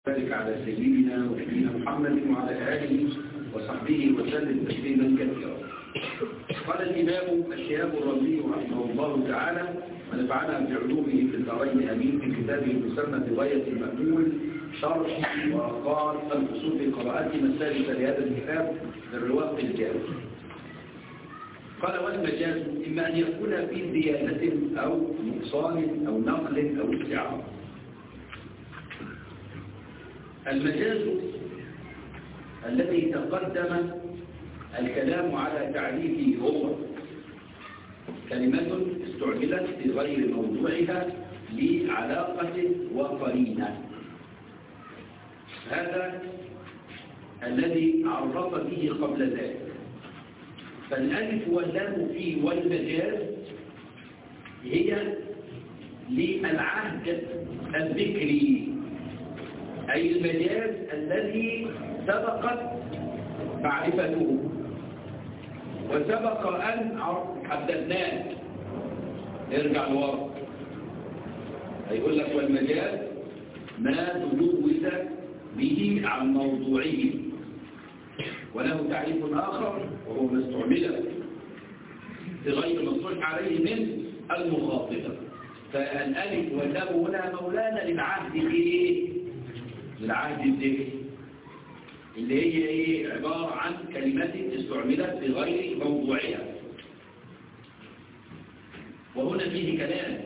ذلك على سيدنا ونبينا محمد وعلى آله وصحبه وسلم تسليما كثيرا قال الإمام الشهاب الرملي رحمه الله تعالى ونفعنا بعلومه في الدارين أمين في كتابه المسمى بغاية المأمول شرح وقال الفصول في قراءات مسالك لهذا الكتاب للرواق الجاوز قال والمجاز إما أن يكون في زيادة أو نقصان أو نقل أو استعارة المجاز الذي تقدم الكلام على تعريفه هو كلمة استعملت في غير موضوعها لعلاقة وقرينة هذا الذي عرف به قبل ذلك فالألف واللام في والمجاز هي للعهد الذكري أي المجاز الذي سبقت معرفته وسبق أن حددناه ارجع لورا هيقول لك والمجاز ما تجوز به عن موضوعه وله تعريف آخر وهو ما استعمل في غير مصروح عليه من المخاطبة فالألف واللام هنا مولانا للعهد ايه للعهد الذكري اللي هي ايه عبارة عن كلمات استعملت في غير موضوعها وهنا فيه كلام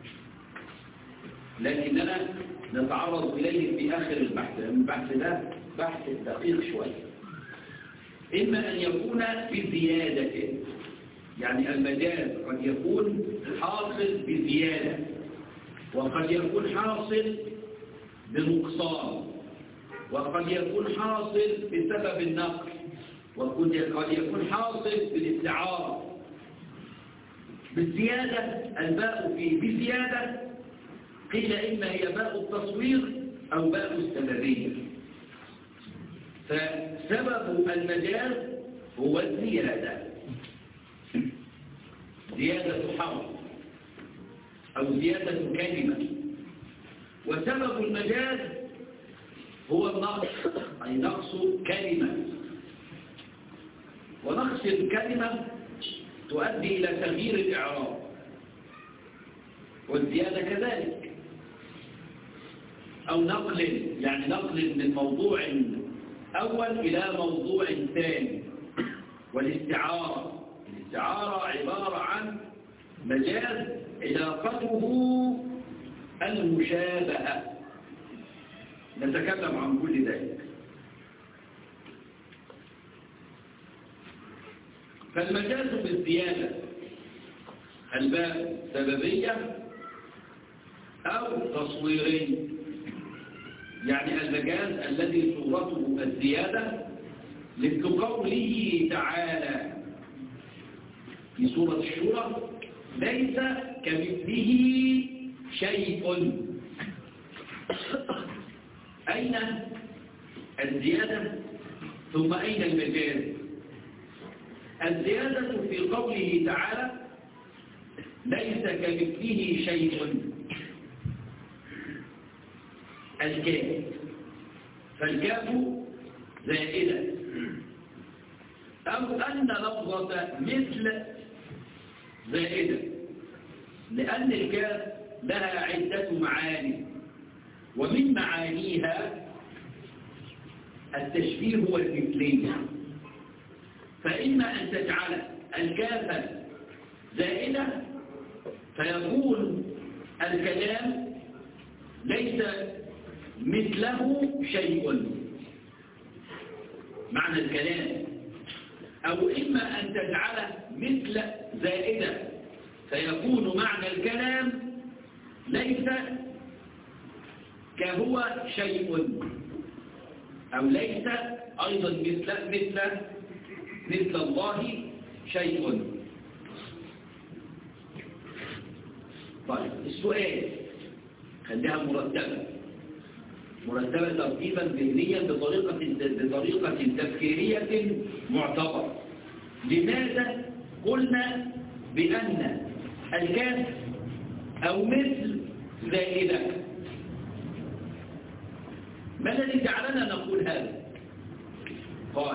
لكننا نتعرض إليه في آخر البحث البحث ده بحث دقيق شوية إما أن يكون بزيادة يعني المجاز قد يكون حاصل بزيادة وقد يكون حاصل بنقصان وقد يكون حاصل بسبب النقل وقد يكون حاصل بالاستعارة بالزيادة الباء في بزيادة قيل إما هي باء التصوير أو باء السببية فسبب المجاز هو الزيادة زيادة حرف أو زيادة كلمة وسبب المجاز هو النقص أي نقص كلمة ونقص الكلمة تؤدي إلى تغيير الإعراب والزيادة كذلك أو نقل يعني نقل من موضوع أول إلى موضوع ثاني والاستعارة الاستعارة عبارة عن مجاز علاقته المشابهة نتكلم عن كل ذلك فالمجاز بالزيادة الباء سببية أو تصويري يعني المجاز الذي صورته الزيادة مثل قوله تعالى في سورة الشورى ليس كمثله شيء أين الزيادة ثم أين المجاز الزيادة في قوله تعالى ليس كمثله شيء الكاف فالكاف زائدة أو أن لفظة مثل زائدة لأن الكاف لها عدة معاني ومن معانيها التشبيه والمثلية فإما أن تجعل الكاف زائدة فيكون الكلام ليس مثله شيء معنى الكلام أو إما أن تجعله مثل زائدة فيكون معنى الكلام ليس كهو شيء أو ليس أيضا مثل مثل مثل الله شيء طيب السؤال خليها مرتبة مرتبة ترتيبا ذهنيا بطريقة بطريقة تفكيرية معتبرة لماذا قلنا بأن الكاف أو مثل زائدة ما الذي جعلنا نقول هذا قال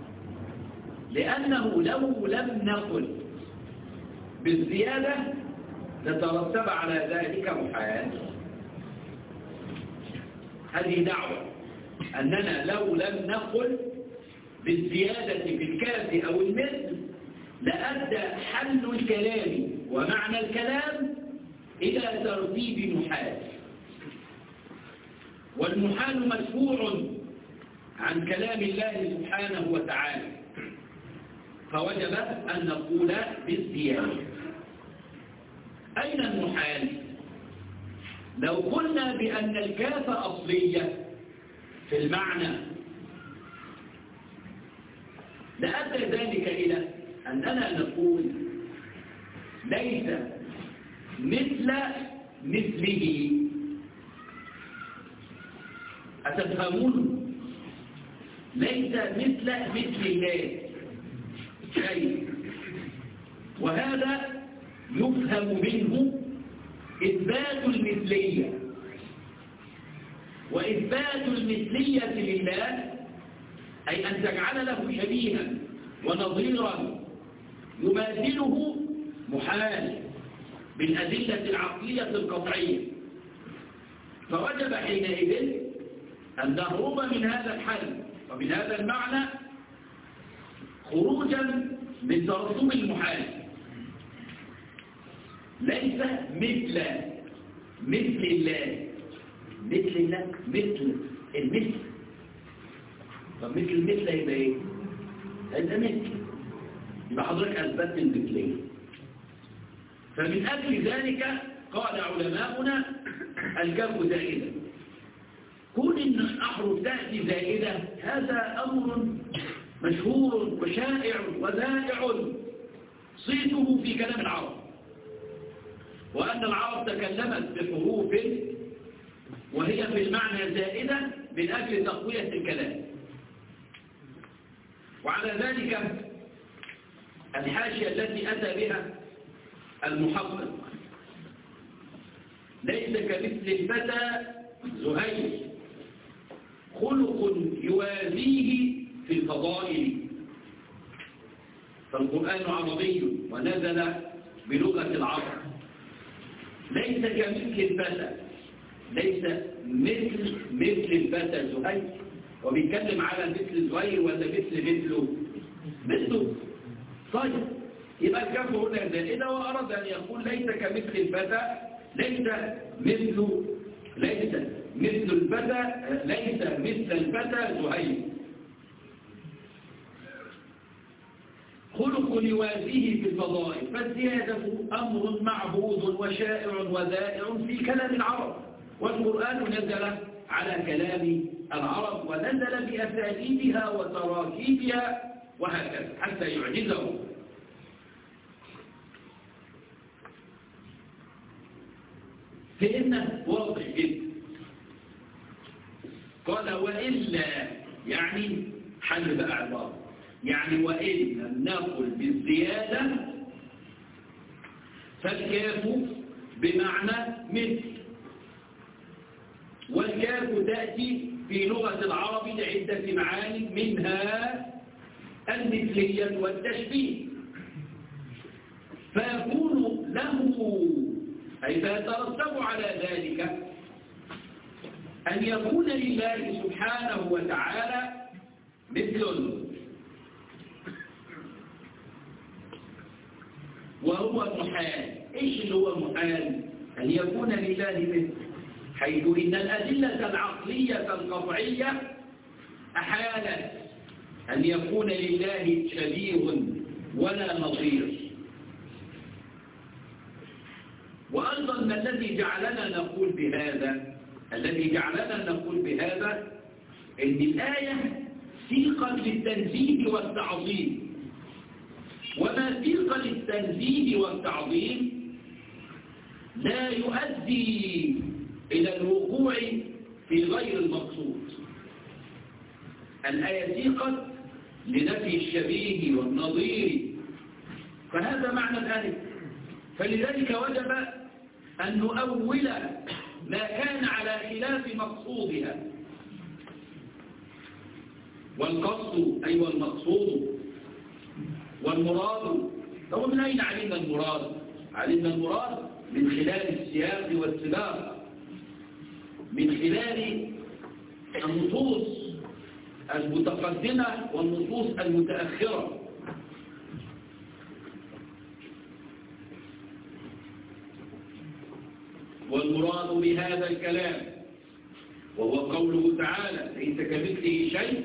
لأنه لو لم نقل بالزيادة لترتب على ذلك محال هذه دعوة أننا لو لم نقل بالزيادة في الكاف أو المثل لأدى حل الكلام ومعنى الكلام إلى ترتيب محال والمحال مدفوع عن كلام الله سبحانه وتعالى فوجب أن نقول بالزيادة أين المحال؟ لو قلنا بأن الكاف أصلية في المعنى لأدى ذلك إلى أننا نقول ليس مثل مثله أتفهمون ليس مثل مثل الله شيء وهذا يفهم منه إثبات المثلية وإثبات المثلية لله أي أن تجعل له شبيها ونظيرا يماثله محال بالأدلة العقلية القطعية فوجب حينئذ أن نهرب من هذا الحل ومن هذا المعنى خروجا من ترسم المحال ليس مثل مثل الله مثل الله مثل المثل طب مثل المثل يبقى ايه هيبقى مثل يبقى حضرتك اثبتت المثليه فمن اجل ذلك قال علماؤنا الكف زائده كون ان الاحرف تاتي زائده هذا امر مشهور وشائع وذائع صيته في كلام العرب وأن العرب تكلمت بحروف وهي في المعنى زائدة من أجل تقوية الكلام وعلى ذلك الحاشية التي أتى بها المحقق ليس كمثل الفتى زهير خلق يوازيه في الفضائل فالقرآن عربي ونزل بلغة العرب ليس كمثل الفتى ليس مثل مثل الفتى زهير وبيتكلم على مثل زهير ولا مثل مثله مثله طيب يبقى الكف هنا زائدة وأراد أن يقول ليس كمثل الفتى ليس مثل ليس مثل الفتى ليس مثل الفتى زهير خلق يوازيه في الفضائل فالزيادة أمر معبود وشائع وذائع في كلام العرب والقرآن نزل على كلام العرب ونزل بأساليبها وتراكيبها وهكذا حتى يعجزه فإنه واضح جدا قال وإلا يعني حل بقى عبارة يعني وإن لم نقل بالزيادة فالكاف بمعنى مثل والكاف تأتي في لغة العرب لعدة معاني منها المثلية والتشبيه فيكون له أي فيترتب على ذلك أن يكون لله سبحانه وتعالى مثل وهو محال إيش اللي هو محال أن يكون لله مثل حيث إن الأدلة العقلية القطعية أحالت أن يكون لله شبيه ولا نظير وأيضا ما الذي جعلنا نقول بهذا الذي جعلنا نقول بهذا إن الآية سيقا للتنزيه والتعظيم وما سيق للتنزيه والتعظيم لا يؤدي إلى الوقوع في غير المقصود الآية سيقت لنفي الشبيه والنظير فهذا معنى الآية فلذلك وجب أن نؤول ما كان على خلاف مقصودها والقصد أي والمقصود والمراد طب من أين علمنا المراد علمنا المراد من خلال السياق والسباق من خلال النصوص المتقدمة والنصوص المتأخرة والمراد بهذا الكلام وهو قوله تعالى ليس كمثله شيء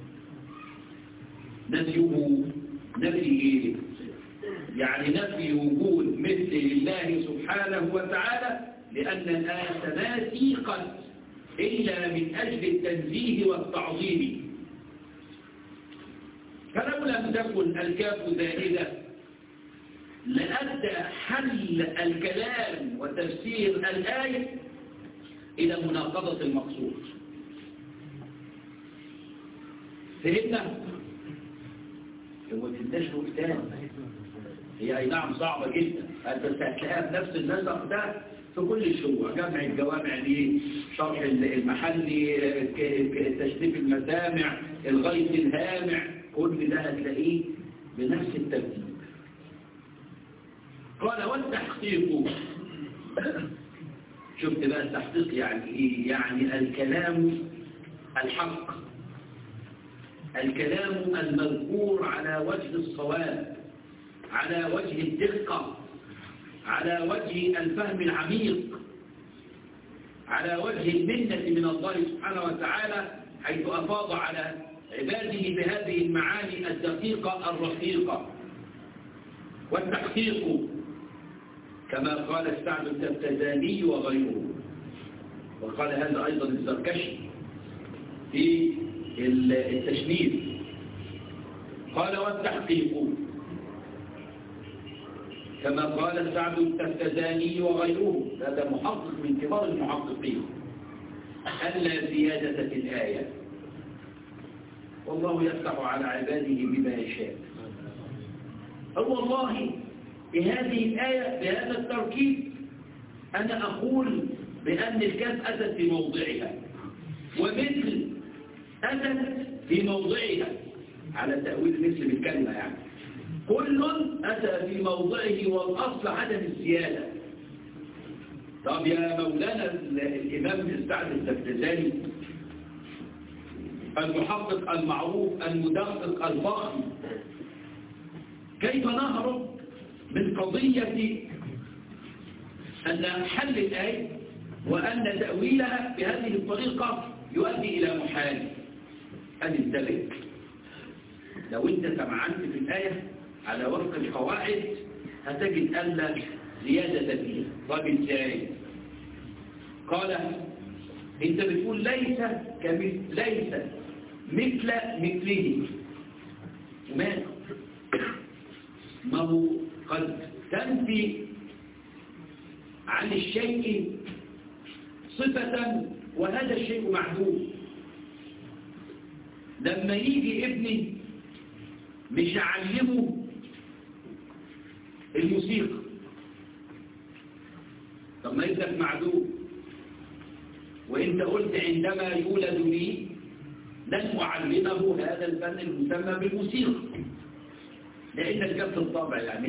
نفيه نفي يعني نفي وجود مثل لله سبحانه وتعالى لأن الآية ما سيقت إلا من أجل التنزيه والتعظيم فلو لم تكن الكاف زائدة لأدى حل الكلام وتفسير الآية إلى مناقضة المقصود فهمنا؟ هو تندش وقتان هي أي نعم صعبة جدا بس هتلاقيها بنفس النسق ده في كل الشروع جمع الجوامع دي شرح المحلي تشريف المسامع الغيث الهامع كل ده هتلاقيه بنفس الترتيب قال والتحقيق شفت بقى التحقيق يعني ايه يعني الكلام الحق الكلام المذكور على وجه الصواب على وجه الدقة على وجه الفهم العميق على وجه المنة من الله سبحانه وتعالى حيث أفاض على عباده بهذه المعاني الدقيقة الرقيقة والتحقيق كما قال السعد التبتزاني وغيره وقال هذا أيضا الزركشي في التشمير قال والتحقيق كما قال سعد التفتزاني وغيره هذا محقق من كبار المحققين ألا زيادة في الآية والله يفتح على عباده بما يشاء والله بهذه الآية بهذا التركيب أنا أقول بأن الكاف أتت في موضعها ومثل أتت في موضعها على تأويل مثل بالكلمة يعني كل أتى في موضعه والأصل عدم الزيادة طب يا مولانا الإمام السعد التفتزاني المحقق المعروف المدقق الفخم كيف نهرب من قضية أن حل الآية وأن تأويلها بهذه الطريقة يؤدي إلى محال أن انتبه لو أنت سمعنت في الآية على وفق القواعد هتجد أن زيادة فيها طب ازاي قال انت بتقول ليس كمثل ليس مثل مثله وماذا ما هو قد تنفي عن الشيء صفة وهذا الشيء معدوم لما يجي ابني مش أعلمه الموسيقى طب ما يبدأ معدوم وانت قلت عندما يولد لي لن أعلمه هذا الفن المسمى بالموسيقى لأن الكف الطبع يعني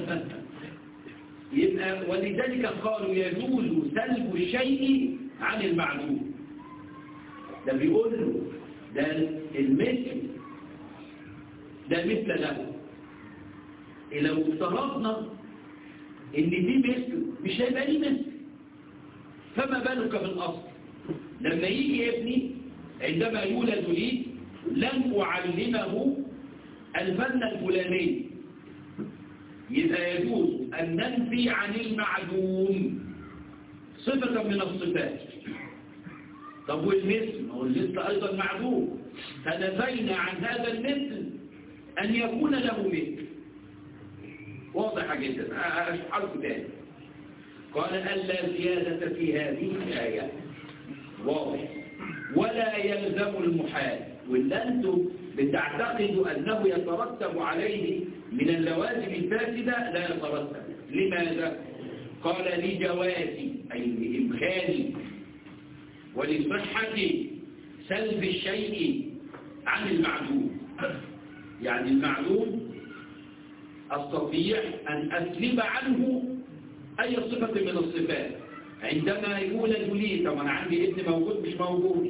يبقى ولذلك قالوا يجوز سلب الشيء عن المعلوم ده بيقول له ده المثل ده مثل له لو افترضنا ان دي مثل مش هيبقى ليه مثل فما بالك بالأصل لما يجي ابني عندما يولد لي لن أعلمه الفن الفلاني يبقى يجوز أن ننفي عن المعلوم صفة من الصفات طب والمثل هو المثل أيضا معلوم فنفينا عن هذا المثل أن يكون له مثل واضحة جدا أشرح لكم تاني قال ألا زيادة في هذه الآية واضح ولا يلزم المحال وإلا أنتم بتعتقدوا أنه يترتب عليه من اللوازم الفاسدة لا يترتب لماذا؟ قال لجواز أي لإمكان ولصحة سلب الشيء عن المعلوم يعني المعلوم أستطيع أن أسلب عنه أي صفة من الصفات عندما يولد لي طبعا عندي ابن موجود مش موجود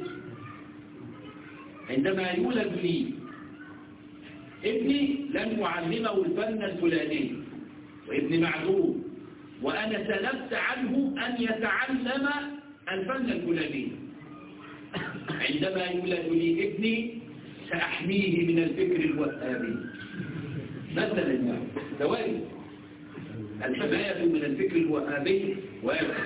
عندما يولد لي ابني لن أعلمه الفن الفلاني وابن معلوم وأنا سلبت عنه أن يتعلم الفن الفلاني عندما يولد لي ابني سأحميه من الفكر الوهابي مثلا يعني ثواني الحماية من الفكر الوهابي واجب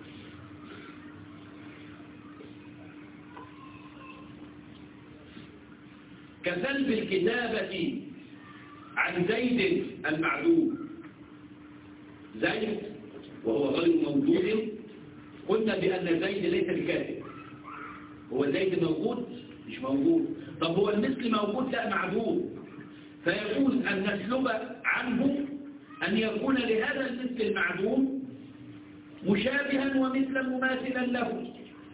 كسلب الكتابة عن زيد المعلوم زيد وهو غير موجود قلنا بأن زيد ليس بكاتب هو زيد موجود مش موجود طب هو المثل موجود لا معدوم فيقول أن نسلب عنه أن يكون لهذا المثل المعدوم مشابها ومثلا مماثلا له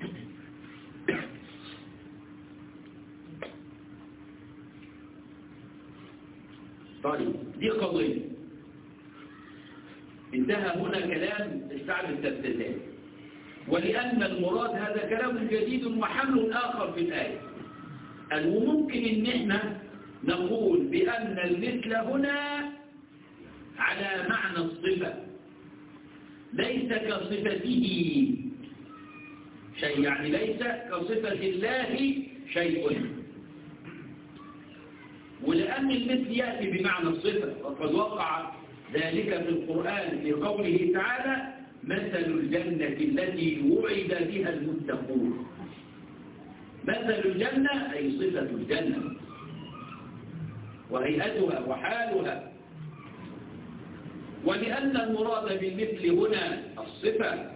طيب دي قضية انتهى هنا كلام السعد التفتزاني ولأن المراد هذا كلام جديد ومحل آخر في الآية وممكن ان احنا نقول بأن المثل هنا على معنى الصفة ليس كصفته شيء يعني ليس كصفة الله شيء ولأن المثل يأتي بمعنى الصفة وقد وقع ذلك في القرآن في قوله تعالى مثل الجنة التي وعد بها المتقون مثل الجنة أي صفة الجنة وهيئتها وحالها ولأن المراد بالمثل هنا الصفة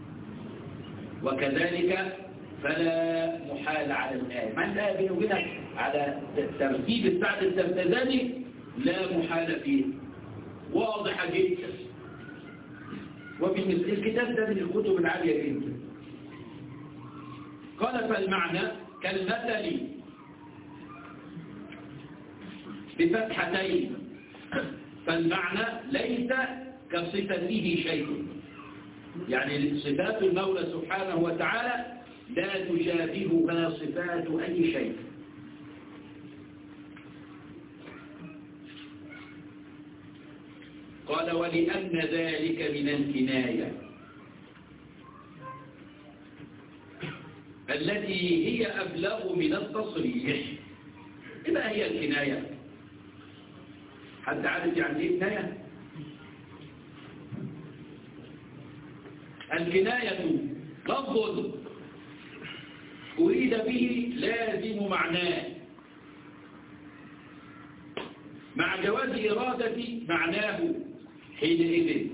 وكذلك فلا محال على الآية من لا بينه وبينك على ترتيب السعد التفتزاني لا محال فيه واضحة جدا وبالنسبة الكتاب ده من الكتب العالية جدا قال فالمعنى كالمثل بفتحتين فالمعنى ليس كصفته شيء يعني صفات المولى سبحانه وتعالى لا تشابهها صفات أي شيء قال ولأن ذلك من الكناية التي هي أبلغ من التصريح ما هي الكناية حد عارف يعني ايه كناية الكناية لفظ أريد به لازم معناه مع جواز إرادة معناه حينئذ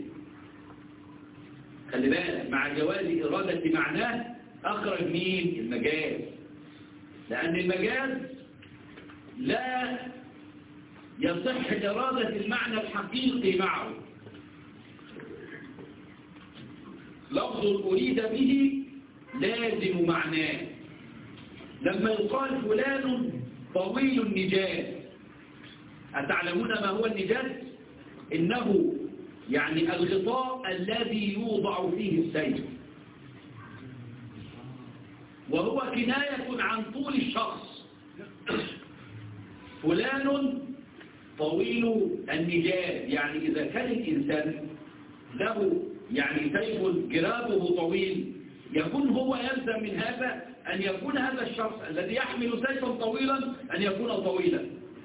خلي بالك مع جواز إرادة معناه أخرج مين المجاز لأن المجاز لا يصح إرادة المعنى الحقيقي معه لفظ أريد به لازم معناه لما يقال فلان طويل النجاز أتعلمون ما هو النجاز إنه يعني الغطاء الذي يوضع فيه السيف وهو كناية عن طول الشخص فلان طويل النجاز يعني إذا كان الإنسان له يعني سيف جرابه طويل يكون هو يلزم من هذا أن يكون هذا الشخص الذي يحمل سيفا طويلا أن يكون طويلا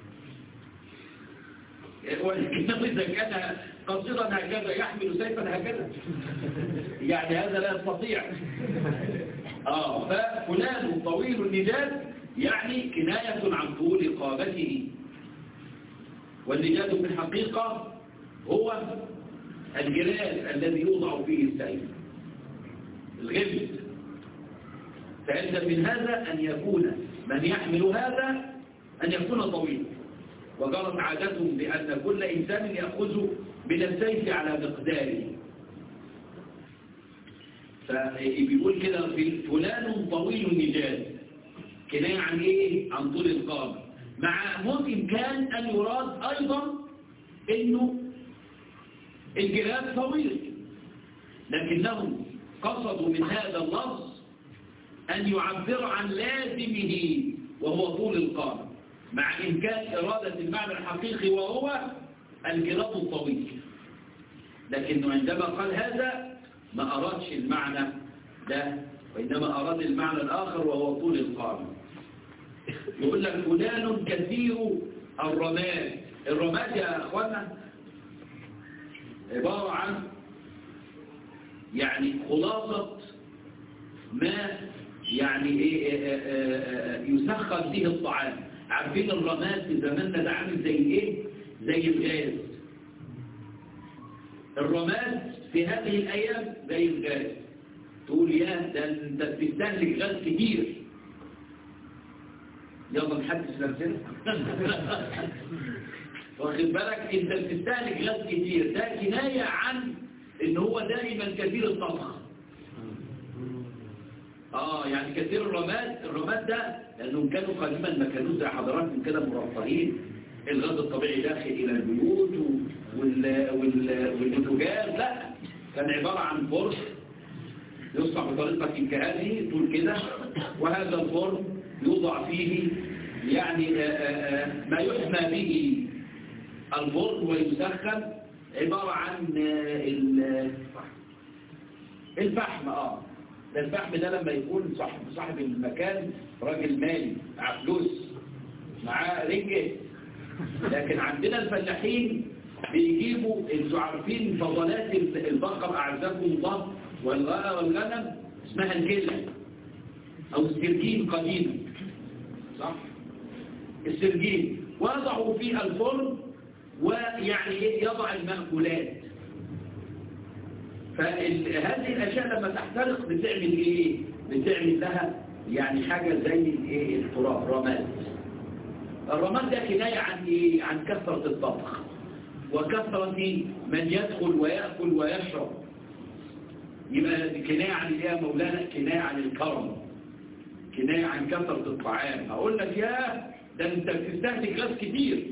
ولكنه إذا كان قصيرا هكذا يحمل سيفا هكذا يعني هذا لا يستطيع آه ففلان طويل النجاز يعني كناية عن طول قامته والنجاز في الحقيقة هو الجلال الذي يوضع فيه السيف الغمد فإن من هذا أن يكون من يحمل هذا أن يكون طويلا وجرت عادتهم بأن كل إنسان يأخذ من السيف على مقداره فبيقول كده فلان طويل النجاز كناية عن ايه عن طول القامة مع ممكن كان ان يراد ايضا انه الجلاد طويل لكنهم قصدوا من هذا اللفظ ان يعبروا عن لازمه وهو طول القامة مع إمكان إرادة المعنى الحقيقي وهو الجلاد الطويل لكنه عندما قال هذا ما أرادش المعنى ده وإنما أراد المعنى الآخر وهو طول القامة يقول لك فلان كثير الرماد الرماد يا أخوانا عبارة عن يعني خلاصة ما يعني إيه يسخن به الطعام عارفين الرماد في زماننا ده عامل زي ايه زي الغاز الرماد في هذه الايام زي الغاز تقول يا ده انت بتستهلك غاز كتير يلا نحدث نفسنا واخد بالك انت بتستهلك غاز كتير ده كناية عن ان هو دائما كثير الطبخ اه يعني كثير الرماد الرماد ده لانهم كانوا قديما ما كانوش زي حضراتكم كده مرفهين الغاز الطبيعي داخل الى البيوت وال وال والبوتاجاز لا كان عبارة عن فرن يصنع بطريقة كهذه طول كده وهذا الفرن يوضع فيه يعني آآ آآ ما يحمى به الفرن ويسخن عبارة عن الفحم اه ده الفحم ده لما يكون صاحب صاحب المكان راجل مالي معاه فلوس معاه رجل لكن عندنا الفلاحين بيجيبوا انتوا عارفين فضلات البقر اعزكم الله والغنم اسمها الجلة او السرجين قديما صح السرجين وضعوا في الفرن ويعني يضع المأكولات فهذه الأشياء لما تحترق بتعمل إيه؟ بتعمل لها يعني حاجة زي الإيه؟ التراب رماد الرماد ده كناية عن إيه؟ عن كثرة الطبخ وكثرة من يدخل ويأكل ويشرب يبقى كناية عن إيه يا مولانا؟ كناية عن الكرم كناية عن كثرة الطعام هقول لك يا ده انت بتستهلك غاز كتير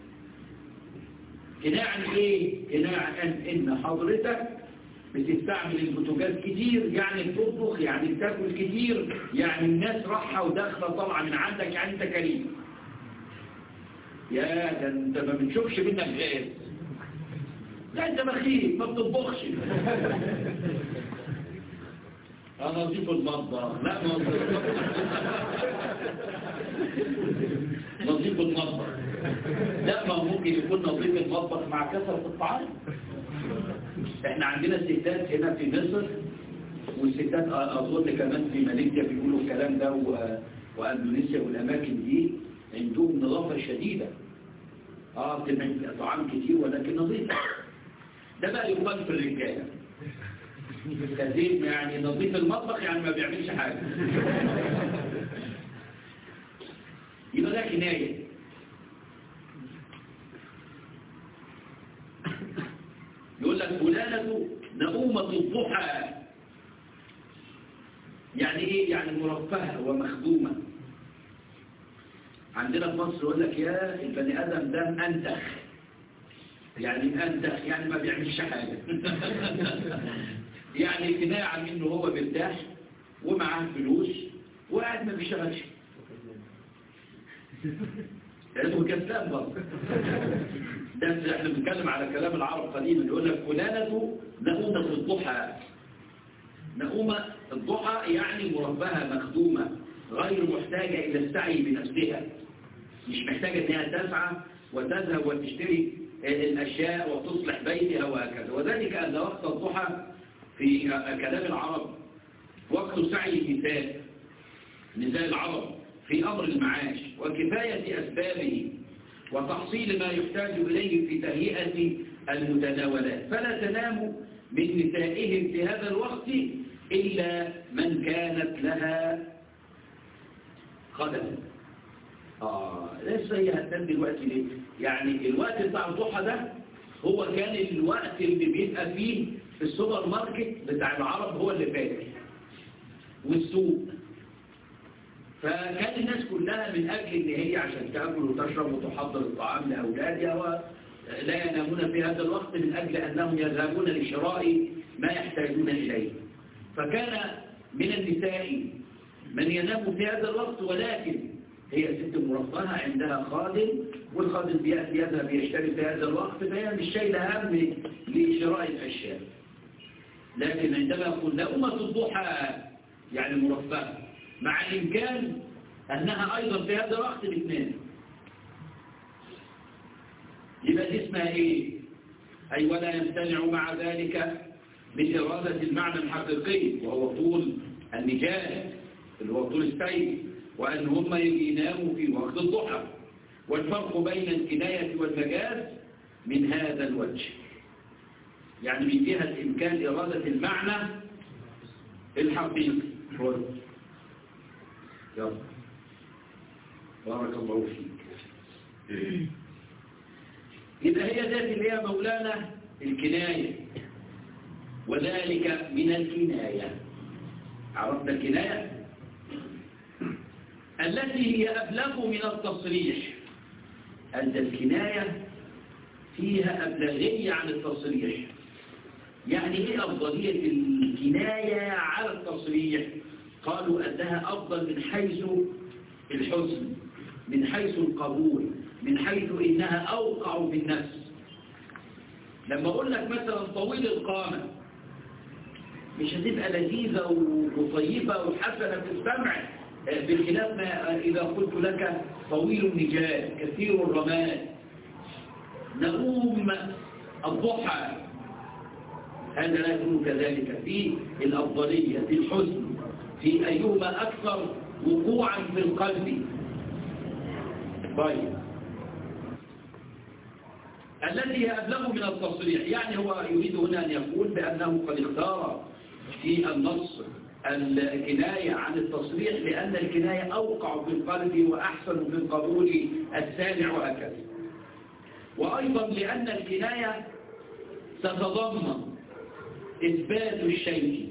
كناية عن ايه؟ كناية عن ان حضرتك بتستعمل البوتاجاز كتير يعني بتطبخ يعني بتاكل كتير يعني الناس راحة وداخلة طالعة من عندك يعني انت كريم يا ده انت ما بنشوفش منك غاز لا انت بخيل ما بتطبخش انا نظيف المطبخ لا نظيف المطبخ لا ما ممكن يكون نظيف المطبخ مع كثرة الطعام احنا عندنا ستات هنا في مصر والستات اظن كمان في ماليزيا بيقولوا الكلام ده واندونيسيا والاماكن دي عندهم نظافة شديدة اه بتبقى طعام كتير ولكن نظيف ده بقى يقال في الرجاله كثير يعني نظيف المطبخ يعني ما بيعملش حاجة يبقى ده كناية يقول لك فلانة نؤومة الضحى يعني ايه يعني مرفهة ومخدومة عندنا في مصر يقول لك يا البني ادم ده انتخ يعني انتخ يعني ما بيعملش حاجة يعني كناية عن انه هو مرتاح ومعاه فلوس وقاعد ما بيشتغلش لانه كسلان برضه ده احنا بنتكلم على كلام العرب قديما يقول لك فلانة نؤومة الضحى نؤومة الضحى يعني مربها مخدومة غير محتاجة إلى السعي بنفسها مش محتاجة انها تسعى وتذهب وتشتري الأشياء وتصلح بيتها وهكذا وذلك أن وقت الضحى في كلام العرب وقت سعي النساء نساء العرب في أمر المعاش وكفاية أسبابه وتحصيل ما يحتاج إليه في تهيئة المتناولات فلا تنام من نسائهم في هذا الوقت إلا من كانت لها خدم آه لسه هي هتنام دلوقتي ليه يعني الوقت بتاع الضحى ده هو كان الوقت اللي بيبقى فيه في السوبر ماركت بتاع العرب هو اللي فاتح والسوق فكان الناس كلها من أجل إن هي عشان تأكل وتشرب وتحضر الطعام لأولادها لا ينامون في هذا الوقت من أجل أنهم يذهبون لشراء ما يحتاجون إليه فكان من النساء من ينام في هذا الوقت ولكن هي ست مرفهة عندها خادم والخادم بيأتي يذهب يشتري في هذا الوقت فهي مش شايلة هم لشراء الأشياء لكن عندما قلنا أمة الضحى يعني مرفهة مع الإمكان أنها أيضا في هذا الوقت بتنام يبقى دي اسمها إيه؟ أي ولا يمتنع مع ذلك من إرادة المعنى الحقيقي وهو طول النجاة اللي هو طول السيد وأن هم يناموا في وقت الضحى والفرق بين الكناية والمجاز من هذا الوجه يعني من جهة إمكان إرادة المعنى الحقيقي يلا بارك الله فيك إذا هي ذات اللي هي مولانا الكناية وذلك من الكناية عرفنا الكناية التي هي أبلغ من التصريح أن الكناية فيها أبلغية عن التصريح يعني إيه أفضلية الكناية على التصريح قالوا أنها أفضل من حيث الحسن من حيث القبول من حيث إنها أوقع بالنفس لما أقول لك مثلا طويل القامة مش هتبقى لذيذة وطيبة وحسنة في السمع بخلاف ما إذا قلت لك طويل النجاة كثير الرماد نقوم الضحى هذا لا يكون كذلك في الأفضلية في الحزن في أيهما أكثر وقوعا في القلب طيب الذي هي أبلغ من التصريح يعني هو يريد هنا أن يقول بأنه قد اختار في النص الكناية عن التصريح لأن الكناية أوقع في القلب وأحسن في القبول السامع وهكذا وأيضا لأن الكناية تتضمن إثبات الشيء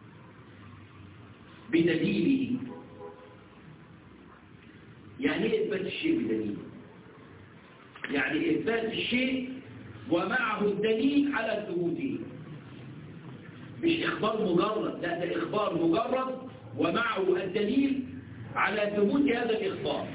بدليله يعني ايه إثبات الشيء بدليله يعني إثبات الشيء ومعه الدليل على ثبوته مش إخبار مجرد لا ده إخبار مجرد ومعه الدليل على ثبوت هذا الإخبار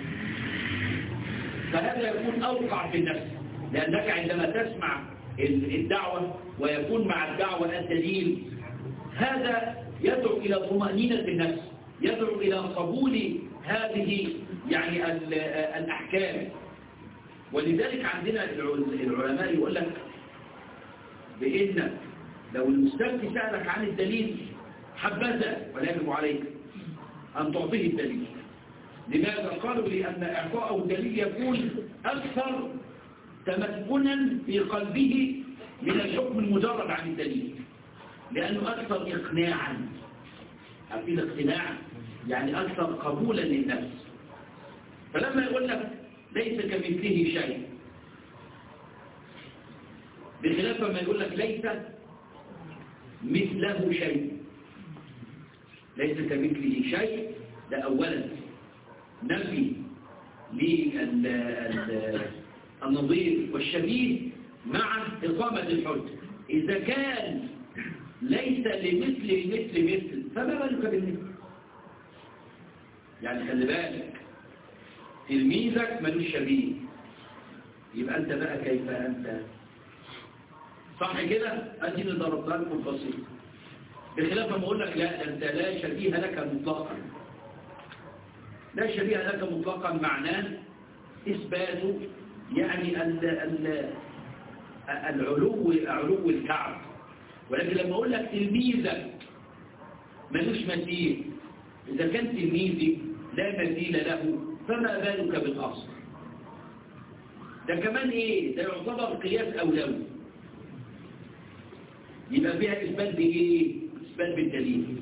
فهذا يكون أوقع في النفس لأنك عندما تسمع الدعوة ويكون مع الدعوة الدليل هذا يدعو إلى طمأنينة النفس يدعو إلى قبول هذه يعني الأحكام ولذلك عندنا العلماء يقول لك بإن لو المستفتي سألك عن الدليل حبذا ولا يجب عليك أن تعطيه الدليل لماذا قالوا لأن إعطاءه الدليل يكون أكثر تمكنا في قلبه من الحكم المجرد عن الدليل لأنه أكثر إقناعا عارفين اقتناع يعني أكثر قبولا للنفس فلما يقول لك ليس كمثله شيء بخلاف ما يقول لك ليس مثله شيء ليس كمثله شيء ده أولا نفي للنظير والشبيه مع إقامة الحج إذا كان ليس لمثل المثل مثل فما بالك بالمثل يعني خلي بالك تلميذك ملوش شبيه يبقى أنت بقى كيف أنت صح كده أدي اللي ضربتها لكم بسيط بخلاف ما أقول لك لا أنت لا شبيه لك مطلقا لا شبيه لك مطلقا معناه إثبات يعني ال ال العلو علو الكعب ولكن لما أقول لك تلميذك ملوش مثيل إذا كان تلميذي لا مثيل له فما بالك بالأصل ده كمان إيه ده يعتبر قياس أولوي يبقى فيها إثبات بإيه إثبات بالدليل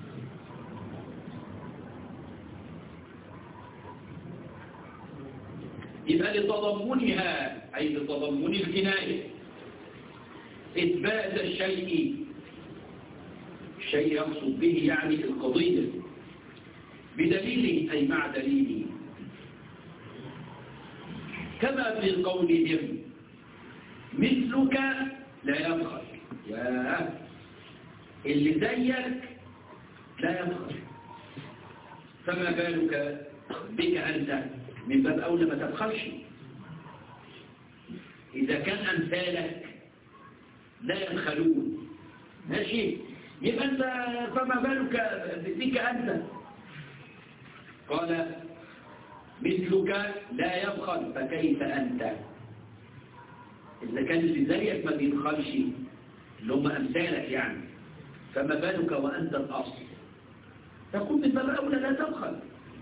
يبقى لتضمنها أي لتضمن الكناية إثبات الشيء الشيء يقصد به يعني القضية بدليله أي مع دليله كما في قولهم مثلك لا يبخل يا اللي زيك لا يبخل فما بالك بك أنت من باب أولى ما تبخلش إذا كان أمثالك لا يبخلون ماشي يبقى أنت فما بالك بك أنت قال مثلك لا يبخل فكيف أنت إذا كان اللي زيك ما بيبخلش اللي هم أمثالك يعني فما بالك وأنت الأصل تكون من باب أولى لا تبخل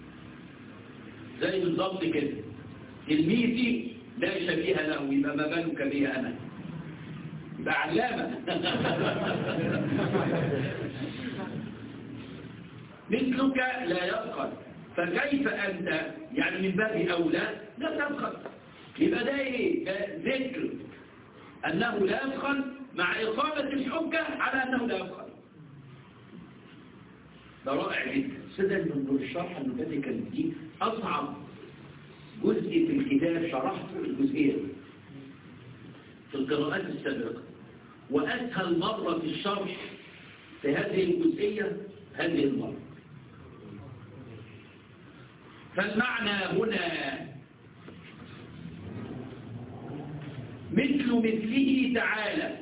زي بالضبط كده تلميذي لا شبيه له يبقى ما بالك بي أنا يبقى علامة مثلك لا يبخل فكيف أنت يعني من باب أولى لا تبخل يبقى ده إيه ده ذكر أنه لا يبخل مع إقامة الحجة على أنه لا يبخل ده رائع جدا سيدا من الشرح المبادئ كانت دي أصعب جزء في الكتاب شرحته الجزئية دي في القراءات السابقة وأسهل مرة في الشرح في هذه الجزئية هذه المرة فالمعنى هنا مثل مثله تعالى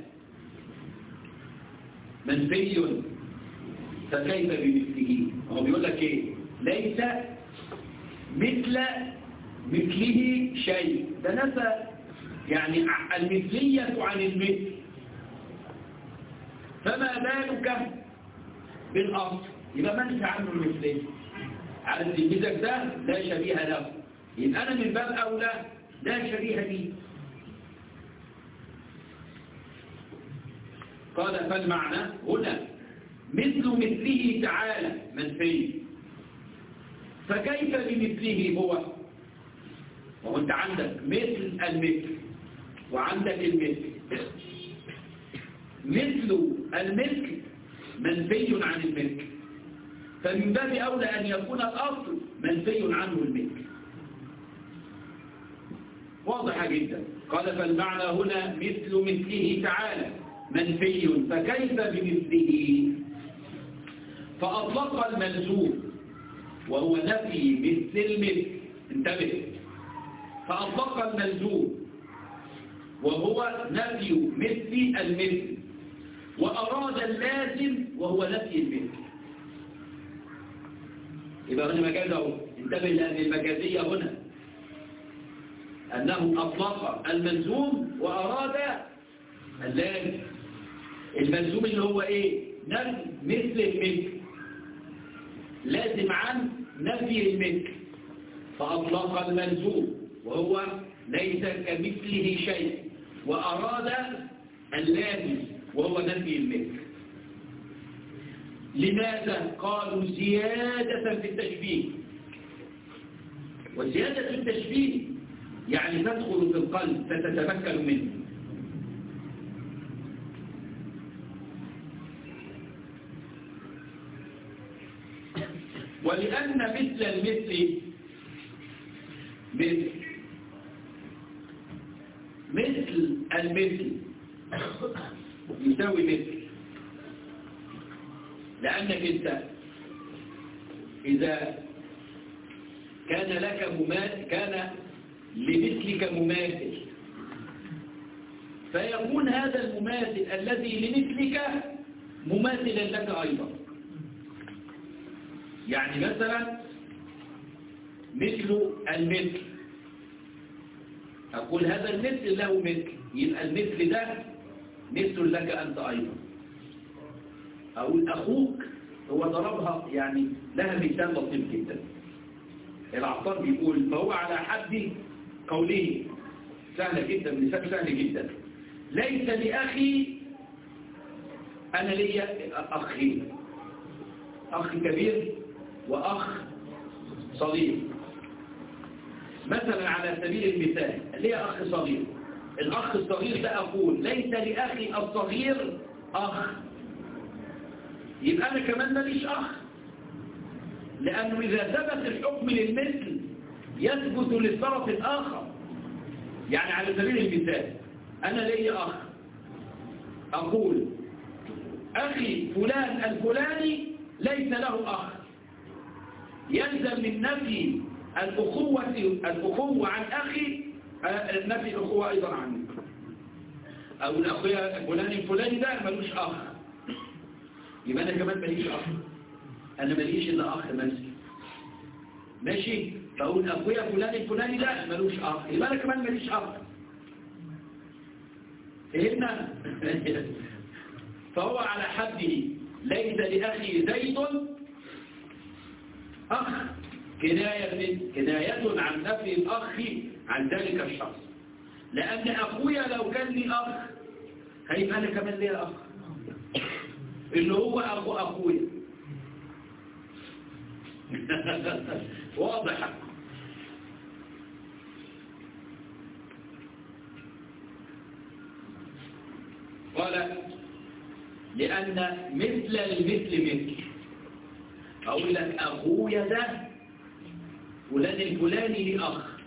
منفي فكيف بمثله هو بيقول لك ايه ليس مثل مثله شيء ده نفى يعني المثلية عن المثل فما بالك بالأصل يبقى ما انت عنه المثلية على تلميذك ده لا شبيه له يبقى أنا من باب أولى لا شبيه لي قال فالمعنى هنا مثل مثله تعالى منفي فكيف بمثله هو وهو انت عندك مثل المثل وعندك المثل مثل المثل منفي عن المثل فمن باب أولى أن يكون الأصل منفي عنه المثل واضحة جدا قال فالمعنى هنا مثل مثله تعالى منفي فكيف بمثله فأطلق الملزوم وهو نفي مثل المثل انتبه فأطلق الملزوم وهو نفي مثل المثل وأراد اللازم وهو نفي المثل يبقى هنا مجازه انتبه لأن المجازية هنا أنه أطلق الملزوم وأراد اللازم الملزوم اللي هو إيه نفي مثل المثل لازم عن نفي المثل فأطلق الملزوم وهو ليس كمثله شيء وأراد اللازم وهو نفي المثل لماذا قالوا زيادة في التشبيه وزيادة في التشبيه يعني تدخل في القلب فتتمكن منه ولأن مثل المثل مثل مثل المثل يساوي مثل لأنك أنت إذا كان لك مماثل كان لمثلك مماثل فيكون هذا المماثل الذي لمثلك مماثلا لك أيضا يعني مثلا مثل المثل أقول هذا المثل له مثل يبقى المثل ده مثل لك أنت أيضا أقول أخوك هو ضربها يعني لها مثال لطيف جدا العطار بيقول فهو على حد قوله سهلة جدا مثال سهل جدا ليس لأخي أنا لي أخي أخ كبير وأخ صغير مثلا على سبيل المثال لي أخ صغير الأخ الصغير ده أقول ليس لأخي الصغير أخ يبقى أنا كمان ماليش أخ لأنه إذا ثبت الحكم للمثل يثبت للطرف الآخر يعني على سبيل المثال أنا لي أخ أقول أخي فلان الفلاني ليس له أخ يلزم من نفي الأخوة, الأخوة عن أخي نفي الأخوة أيضا عني أو الأخويا الفلاني الفلاني ده ملوش أخ يبقى أنا كمان ماليش أخ أنا ماليش إلا أخ مسكي ماشي فأقول أخويا فلاني الفلاني ده ملوش أخ يبقى أنا كمان ماليش أخ فهمنا فهو على حده ليس لأخي زيد أخ كناية, كناية عن نفي الأخ عن ذلك الشخص لأن أخويا لو كان لي أخ هيبقى أنا كمان لي أخ اللي هو أخو أخويا واضح قال لأن مثل المثل مثل أقول لك أخويا ده فلان الفلاني لي أخ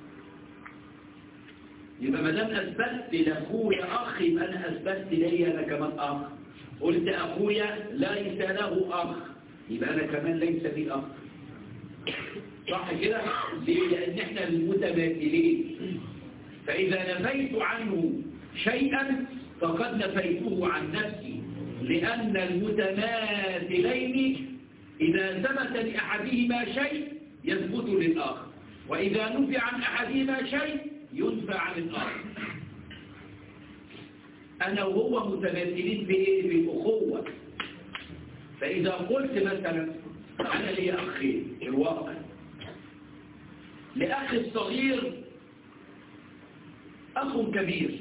يبقى ما دام أثبتت لأخويا أخ يبقى أنا أثبتت لي أنا كمان أخ قلت أخويا ليس له أخ يبقى أنا كمان ليس لي أخ صح كده؟ ليه؟ لأن إحنا المتماثلين فإذا نفيت عنه شيئا فقد نفيته عن نفسي لأن المتماثلين إذا ثبت لأحدهما شيء يثبت للآخر وإذا نفي عن أحدهما شيء ينفى عن الآخر أنا وهو متماثلين بإيه؟ بالأخوة فإذا قلت مثلا أنا لي أخي في الواقع لأخي الصغير أخ كبير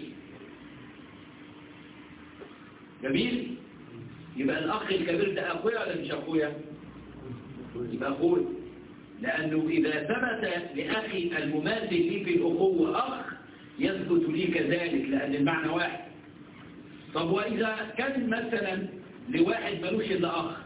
جميل يبقى الأخ الكبير ده أخويا ولا مش أخويا يبقى أخويا لأنه إذا ثبت لأخي المماثل لي في الأخوة أخ يثبت لي كذلك لأن المعنى واحد طب وإذا كان مثلا لواحد ملوش إلا أخ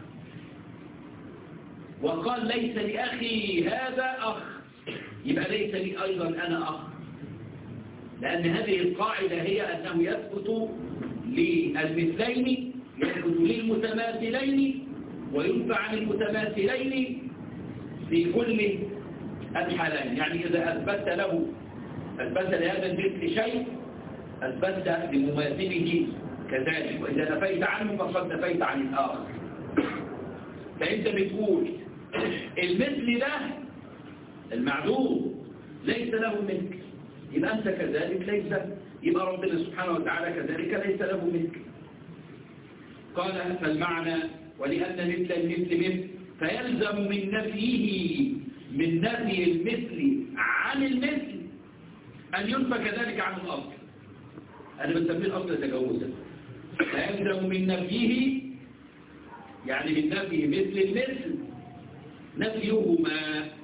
وقال ليس لأخي هذا أخ يبقى ليس لي أيضا أنا أخ لأن هذه القاعدة هي أنه يثبت للمثلين يثبت للمتماثلين وينفع عن المتماثلين في كل الحالين يعني إذا أثبت له أثبت لهذا المثل شيء أثبت لمماثله كذلك وإذا نفيت عنه فقد نفيت عن الآخر فأنت بتقول المثل ده المعدوم ليس له ملك يبقى أنت كذلك ليس يبقى ربنا سبحانه وتعالى كذلك ليس له ملك قال فالمعنى ولأن مثل المثل مثل فيلزم من نفيه من نفي المثل عن المثل أن ينفى كذلك عن الأصل أنا بسميه الأصل تجوزا فيلزم من نفيه يعني من نفي مثل المثل نفيهما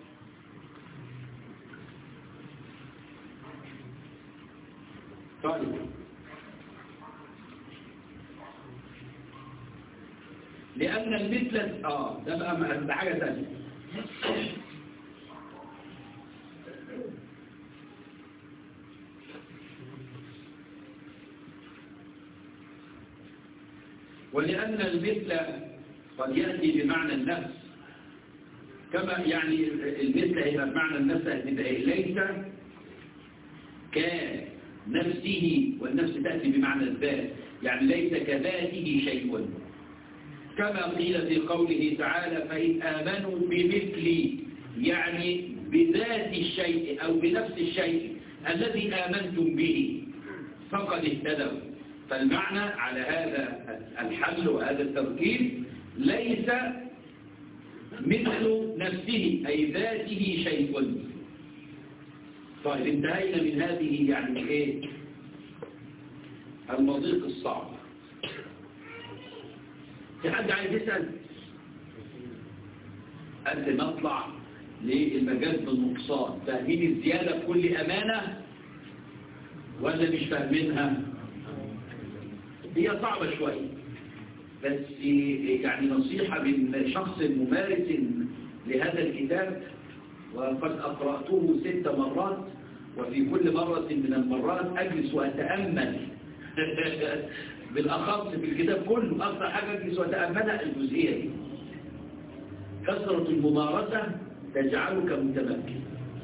طيب لأن المثل آه ده بقى ده حاجة ثانية ولأن المثل قد يأتي بمعنى النفس كما يعني المثل هيبقى بمعنى النفس هتبقى ليس كنفسه والنفس تأتي بمعنى الذات يعني ليس كذاته شيء كما قيل في قوله تعالى فإن آمنوا بمثلي يعني بذات الشيء أو بنفس الشيء الذي آمنتم به فقد اهتدوا فالمعنى على هذا الحل وهذا التركيب ليس مثل نفسه أي ذاته شيء طيب انتهينا من هذه يعني ايه المضيق الصعب في حد عايز يسأل قبل ما اطلع للمجال بالنقصان فاهمين الزيادة بكل أمانة ولا مش فاهمينها هي صعبة شوية بس يعني نصيحة من شخص ممارس لهذا الكتاب وقد أقرأته ست مرات وفي كل مرة من المرات أجلس وأتأمل بالأخص في الكتاب كله أكثر حاجة أجلس وأتأملها الجزئية دي كثرة الممارسة تجعلك متمكن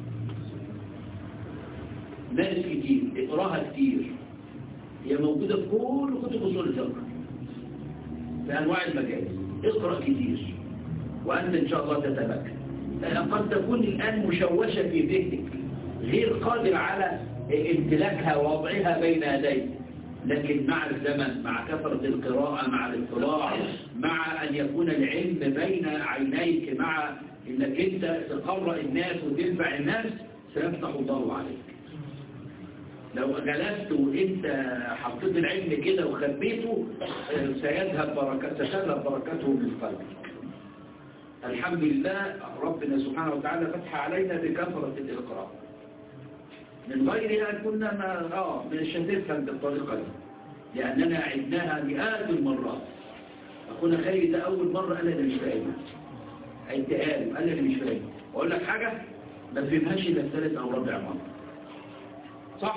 ناس كتير اقراها كتير هي موجودة في كل كتب أصول الفقه في أنواع المجال اقرأ كتير وأنت إن شاء الله تتمكن قد تكون الآن مشوشة في ذهنك غير قادر على امتلاكها ووضعها بين يديك لكن مع الزمن مع كثرة القراءة مع الاطلاع مع أن يكون العلم بين عينيك مع أنك أنت تقرأ الناس وتنفع الناس سيفتح الله عليك لو جلست وانت حطيت العلم كده وخبيته سيذهب بركته ستذهب بركته من قلبك الحمد لله ربنا سبحانه وتعالى فتح علينا بكثرة الإقراء من غيرها كنا ما آه مش هتفهم بالطريقة دي لأننا عدناها مئات المرات أخونا خالد ده أول مرة قال أنا مش فاهم عدت قال أنا مش فاهم أقول لك حاجة ما تفهمهاش إلا الثالث أو رابع مرة صح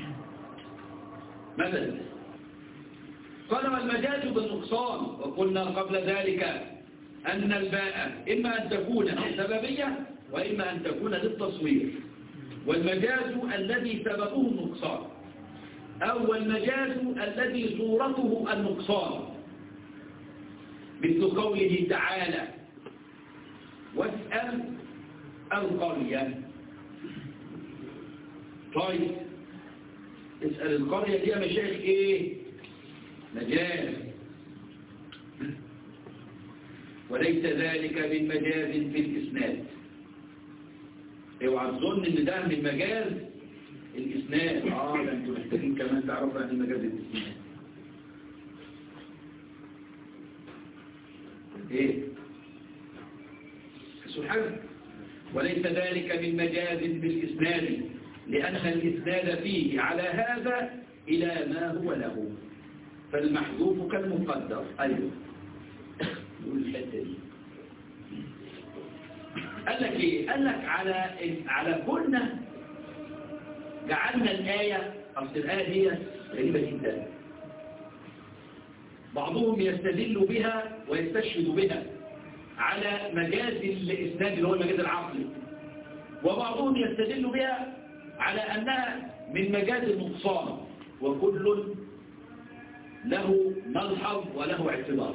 مثلا قال والمجاز بالنقصان وقلنا قبل ذلك أن الباء إما أن تكون سببية وإما أن تكون للتصوير والمجاز الذي سببه النقصان أو المجاز الذي صورته النقصان مثل قوله تعالى واسأل القرية طيب اسأل القرية دي يا مشايخ ايه مجاز وليس ذلك من مجاز في الإسناد اوعى تظن ان ده من مجاز الإسناد اه ده انتوا محتاجين كمان تعرفوا عن مجاز الإسناد ايه سبحانه وليس ذلك من مجاز بالإسناد لأن الإسناد فيه على هذا إلى ما هو له فالمحذوف كالمقدر أيوه نقول الحتة دي قال لك ايه قال لك على على كنا جعلنا الآية أصل الآية دي غريبة جدا بعضهم يستدل بها ويستشهد بها على مجاز الإسناد اللي هو المجاز العقلي وبعضهم يستدل بها على أنها من مجاز النقصان وكل له ملحظ وله اعتبار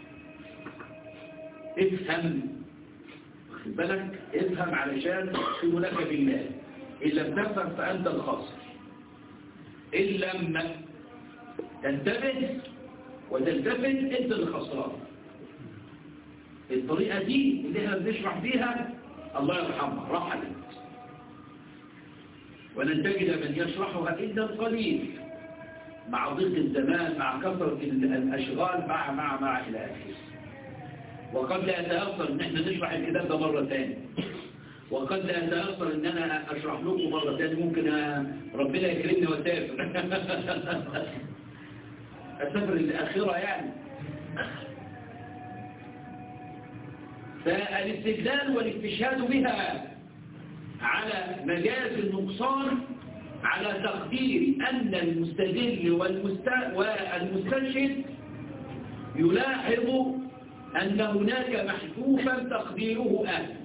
افهم واخد بالك افهم علشان تقول لك بالله إن لم تفهم فأنت الخاسر إن لم تنتبه وتلتفت أنت الخسران الطريقة دي اللي احنا بنشرح بيها الله يرحمها رحلت ولن تجد من يشرحها إلا القليل مع ضيق الزمان مع كثرة الأشغال مع مع مع إلى آخره وقد لا يتيسر ان احنا نشرح الكتاب ده مرة تاني وقد لا يتيسر ان انا اشرح لكم مرة تاني ممكن ربنا يكرمني واسافر اسافر الاخرة يعني فالاستدلال والاستشهاد بها على مجاز النقصان على تقدير أن المستدل والمستشهد يلاحظ أن هناك محذوفا تقديره أهل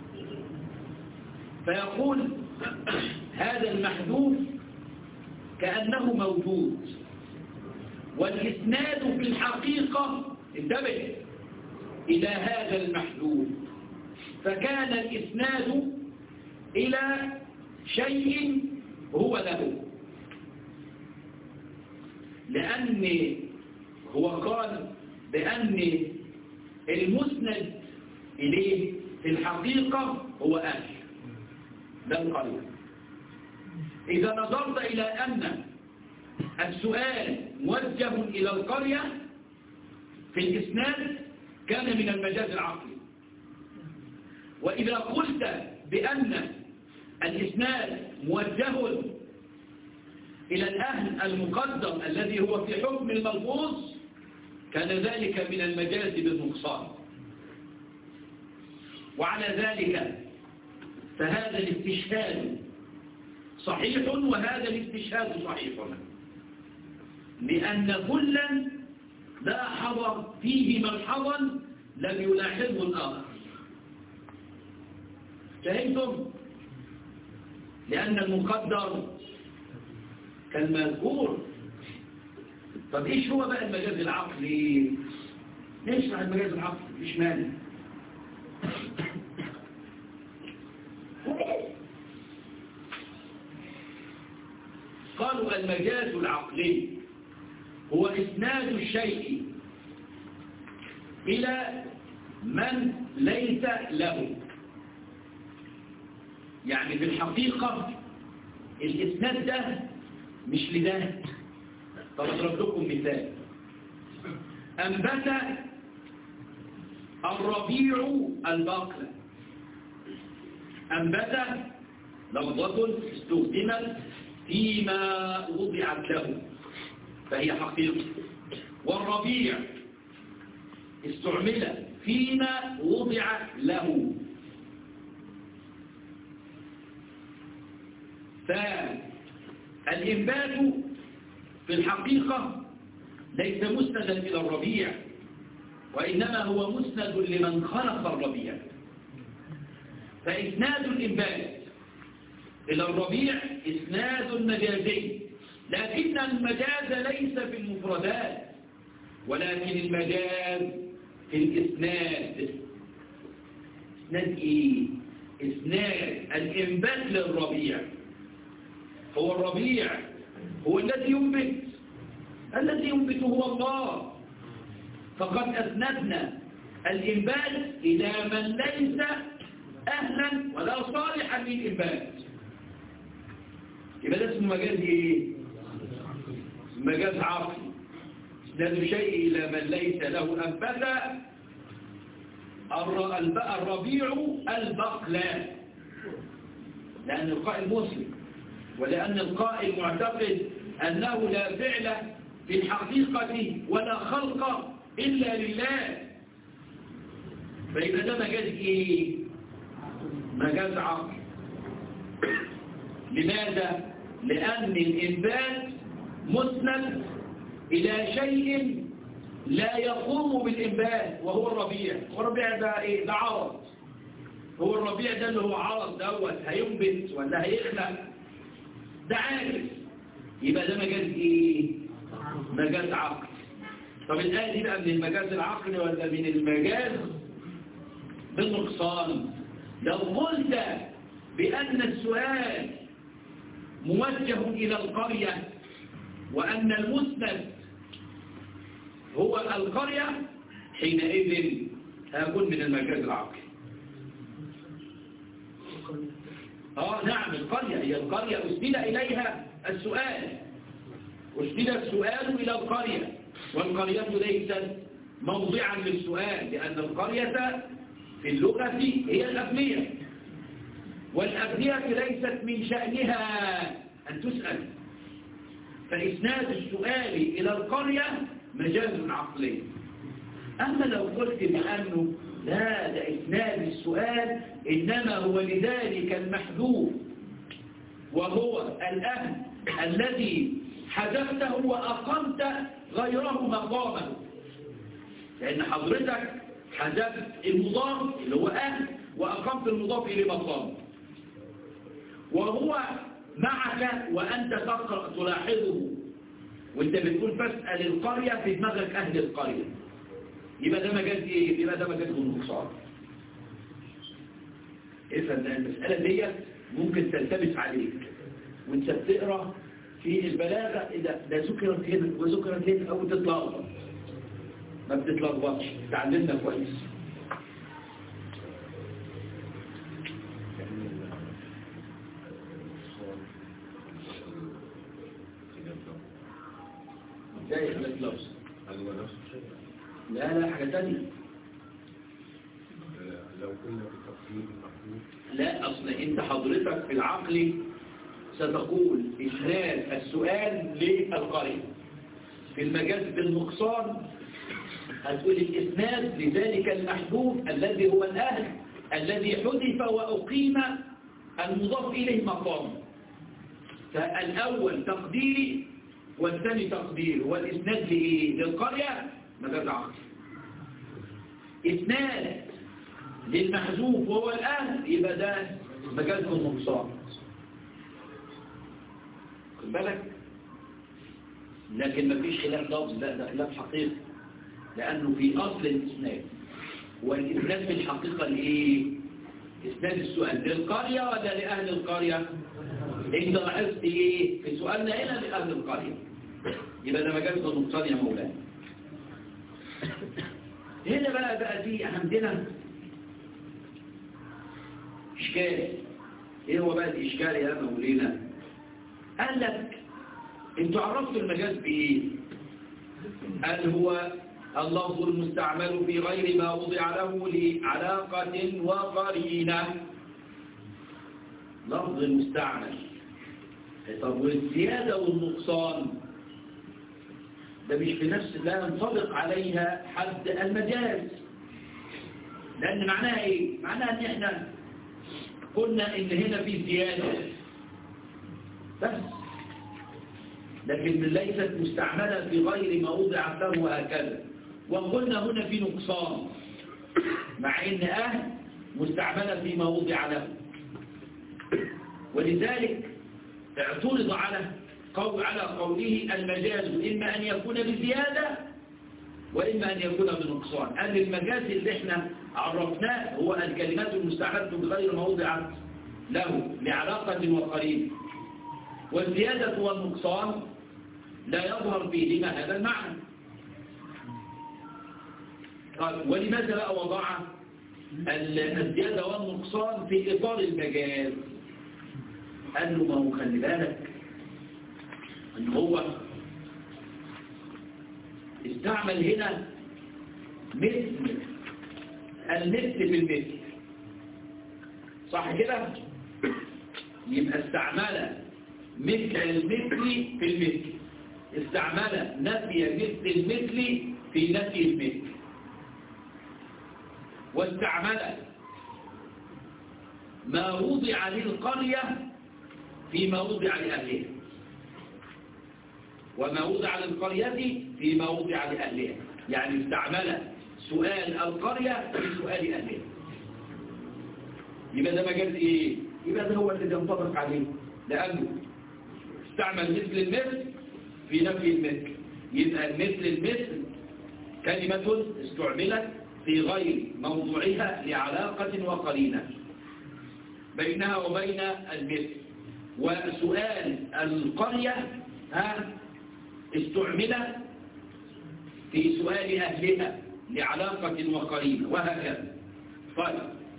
فيقول هذا المحذوف كأنه موجود والإسناد في الحقيقة انتبه إلى هذا المحذوف فكان الإسناد إلى شيء هو له لأن هو قال بأن المسند إليه في الحقيقة هو أهل ده القرية إذا نظرت إلى أن السؤال موجه إلى القرية في الإسناد كان من المجاز العقلي وإذا قلت بأن الإسناد موجه إلى الأهل المقدم الذي هو في حكم الملفوظ كان ذلك من المجاز بالنقصان وعلى ذلك فهذا الاستشهاد صحيح وهذا الاستشهاد صحيح لأن كلا لاحظ فيه ملحظا لم يلاحظه الآخر فهمتم؟ لأن المقدر كالمذكور طب إيش هو بقى المجاز العقلي؟ نشرح المجاز العقلي مفيش مانع قالوا المجاز العقلي هو إسناد الشيء إلى من ليس له يعني في الحقيقة الإسناد ده مش لده طب أضرب لكم مثال أنبت الربيع البقلة أنبت لفظة استخدمت فيما وضعت له فهي حقيقة والربيع استعمل فيما وضع له فالإنبات في الحقيقة ليس مسندا إلى الربيع وإنما هو مسند لمن خلق الربيع فإسناد الإنبات إلى الربيع إسناد مجازي لكن المجاز ليس في المفردات ولكن المجاز في الإسناد إسناد إيه؟ إسناد الإنبات للربيع هو الربيع هو الذي ينبت الذي ينبت هو الله فقد أسندنا الإنبات إلى من ليس أهلا ولا صالحا للإنبات يبقى ده اسمه مجاز إيه؟ مجاز عقلي اسناد شيء إلى من ليس له أنبت الربيع البقلة لأن القائل مسلم ولأن القائل معتقد أنه لا فعل في الحقيقة ولا خلق إلا لله فإذا ده مجاز إيه؟ مجاز عقل لماذا؟ لأن الإنبات مسند إلى شيء لا يقوم بالإنبات وهو الربيع والربيع ده إيه؟ ده عرض هو الربيع ده اللي هو عرض دوت هينبت ولا هيخلق ده عاجز يبقى ده مجاز إيه؟ مجاز عقل طب الآية دي بقى من المجاز العقلي ولا من المجاز بالنقصان لو قلت بأن السؤال موجه إلى القرية وأن المسند هو القرية حينئذ هيكون من المجاز العقلي آه نعم القرية هي القرية أسدل إليها السؤال أسدل السؤال إلى القرية والقرية ليست موضعا للسؤال لأن القرية في اللغة هي الأبنية والأبنية ليست من شأنها أن تسأل فإسناد السؤال إلى القرية مجاز عقلي أما لو قلت بأنه لا ده إسناد السؤال إنما هو لذلك المحذوف وهو الأهل الذي حذفته وأقمت غيره مقامه لأن حضرتك حذفت المضاف اللي هو أهل وأقمت المضاف إلى مقامه وهو معك وأنت تقرأ تلاحظه وانت بتقول فاسأل القرية في دماغك أهل القرية يبقى ده مجاز إيه؟ يبقى ده مجاز النقصان افهم المسألة دي ممكن تلتبس عليك وانت بتقرأ في البلاغة إذا ده ذكرت هنا وذكرت هنا أو تتلخبط ما بتتلخبطش تعلمنا كويس ازاي اختلاف لفظ هل هو نفس الشيء؟ لا لا حاجة تانية لو كنا في التقسيم المحدود لا أصل أنت حضرتك في العقل ستقول إسناد السؤال للقرية في المجاز بالنقصان هتقول الإسناد لذلك المحدود الذي هو الأهل الذي حذف وأقيم المضاف إليه مقام فالأول تقديري والثاني تقدير والإسناد لإيه؟ للقرية مجاز عقل إسناد للمحذوف وهو الأهل يبقى ده مجاز النقصان خد بالك لكن مفيش خلاف لفظ لا ده خلاف حقيقي لأنه في أصل الإسناد والإسناد في الحقيقة لإيه؟ إسناد السؤال للقرية ولا لأهل القرية؟ انت لاحظت ايه في سؤالنا هنا لأهل القرية يبقى ده مجال النقصان يا مولانا هنا بقى بقى دي عندنا إشكال إيه هو بقى الإشكال يا مولانا قال لك انتوا عرفتوا المجاز بإيه قال هو اللفظ المستعمل في غير ما وضع له لعلاقة وقرينة لفظ المستعمل طب والزيادة والنقصان ده مش في نفس لا ينطبق عليها حد المجاز لأن معناها إيه؟ معناها إن إحنا قلنا إن هنا في زيادة بس لكن ليست مستعملة في غير ما وضعت له وهكذا وقلنا هنا في نقصان مع إن أهل مستعملة فيما وضع له ولذلك اعترض على قول على قوله المجاز إما أن يكون بزيادة وإما أن يكون بنقصان قال المجاز اللي احنا عرفناه هو الكلمات المستعملة بغير موضع له لعلاقة وقريب والزيادة والنقصان لا يظهر فيهما هذا المعنى قال ولماذا بقى وضع الزيادة والنقصان في إطار المجاز قال له ما هو خلي بالك ان هو استعمل هنا مثل المثل في المثل صح كده يبقى استعمل مثل المثل في المثل استعمل نفي مثل المثل في نفي المثل واستعمل ما وضع للقرية فيما وضع لأهلها وما وضع للقرية فيما وضع لأهلها يعني استعمل سؤال القرية في سؤال أهلها يبقى ده مجال إيه؟ يبقى ده هو اللي ينطبق عليه لأنه استعمل مثل المثل في نفي المثل يبقى مثل المثل كلمة استعملت في غير موضوعها لعلاقة وقرينة بينها وبين المثل وسؤال القرية ها استعمل في سؤال أهلها لعلاقة وقرينة وهكذا طيب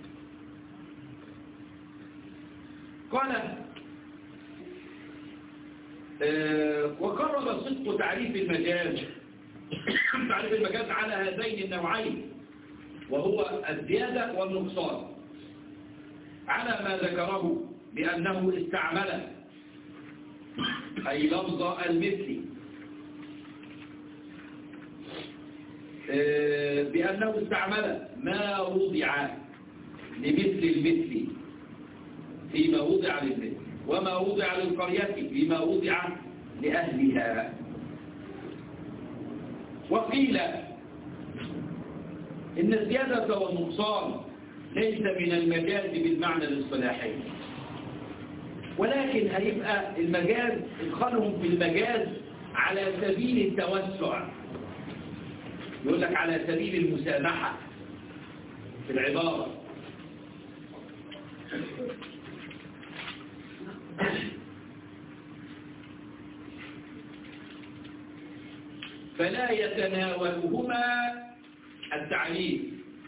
قال آه وقرب صدق تعريف المجاز تعريف المجاز على هذين النوعين وهو الزيادة والنقصان على ما ذكره بأنه استعمل أي لفظ المثل بأنه استعمل ما وضع لمثل المثل فيما وضع للمثل وما وضع للقرية فيما وضع لأهلها وقيل إن الزيادة والنقصان ليس من المجاز بالمعنى الاصطلاحي ولكن هيبقى المجاز ادخلهم في المجاز على سبيل التوسع يقول لك على سبيل المسامحة في العبارة فلا يتناولهما التعليم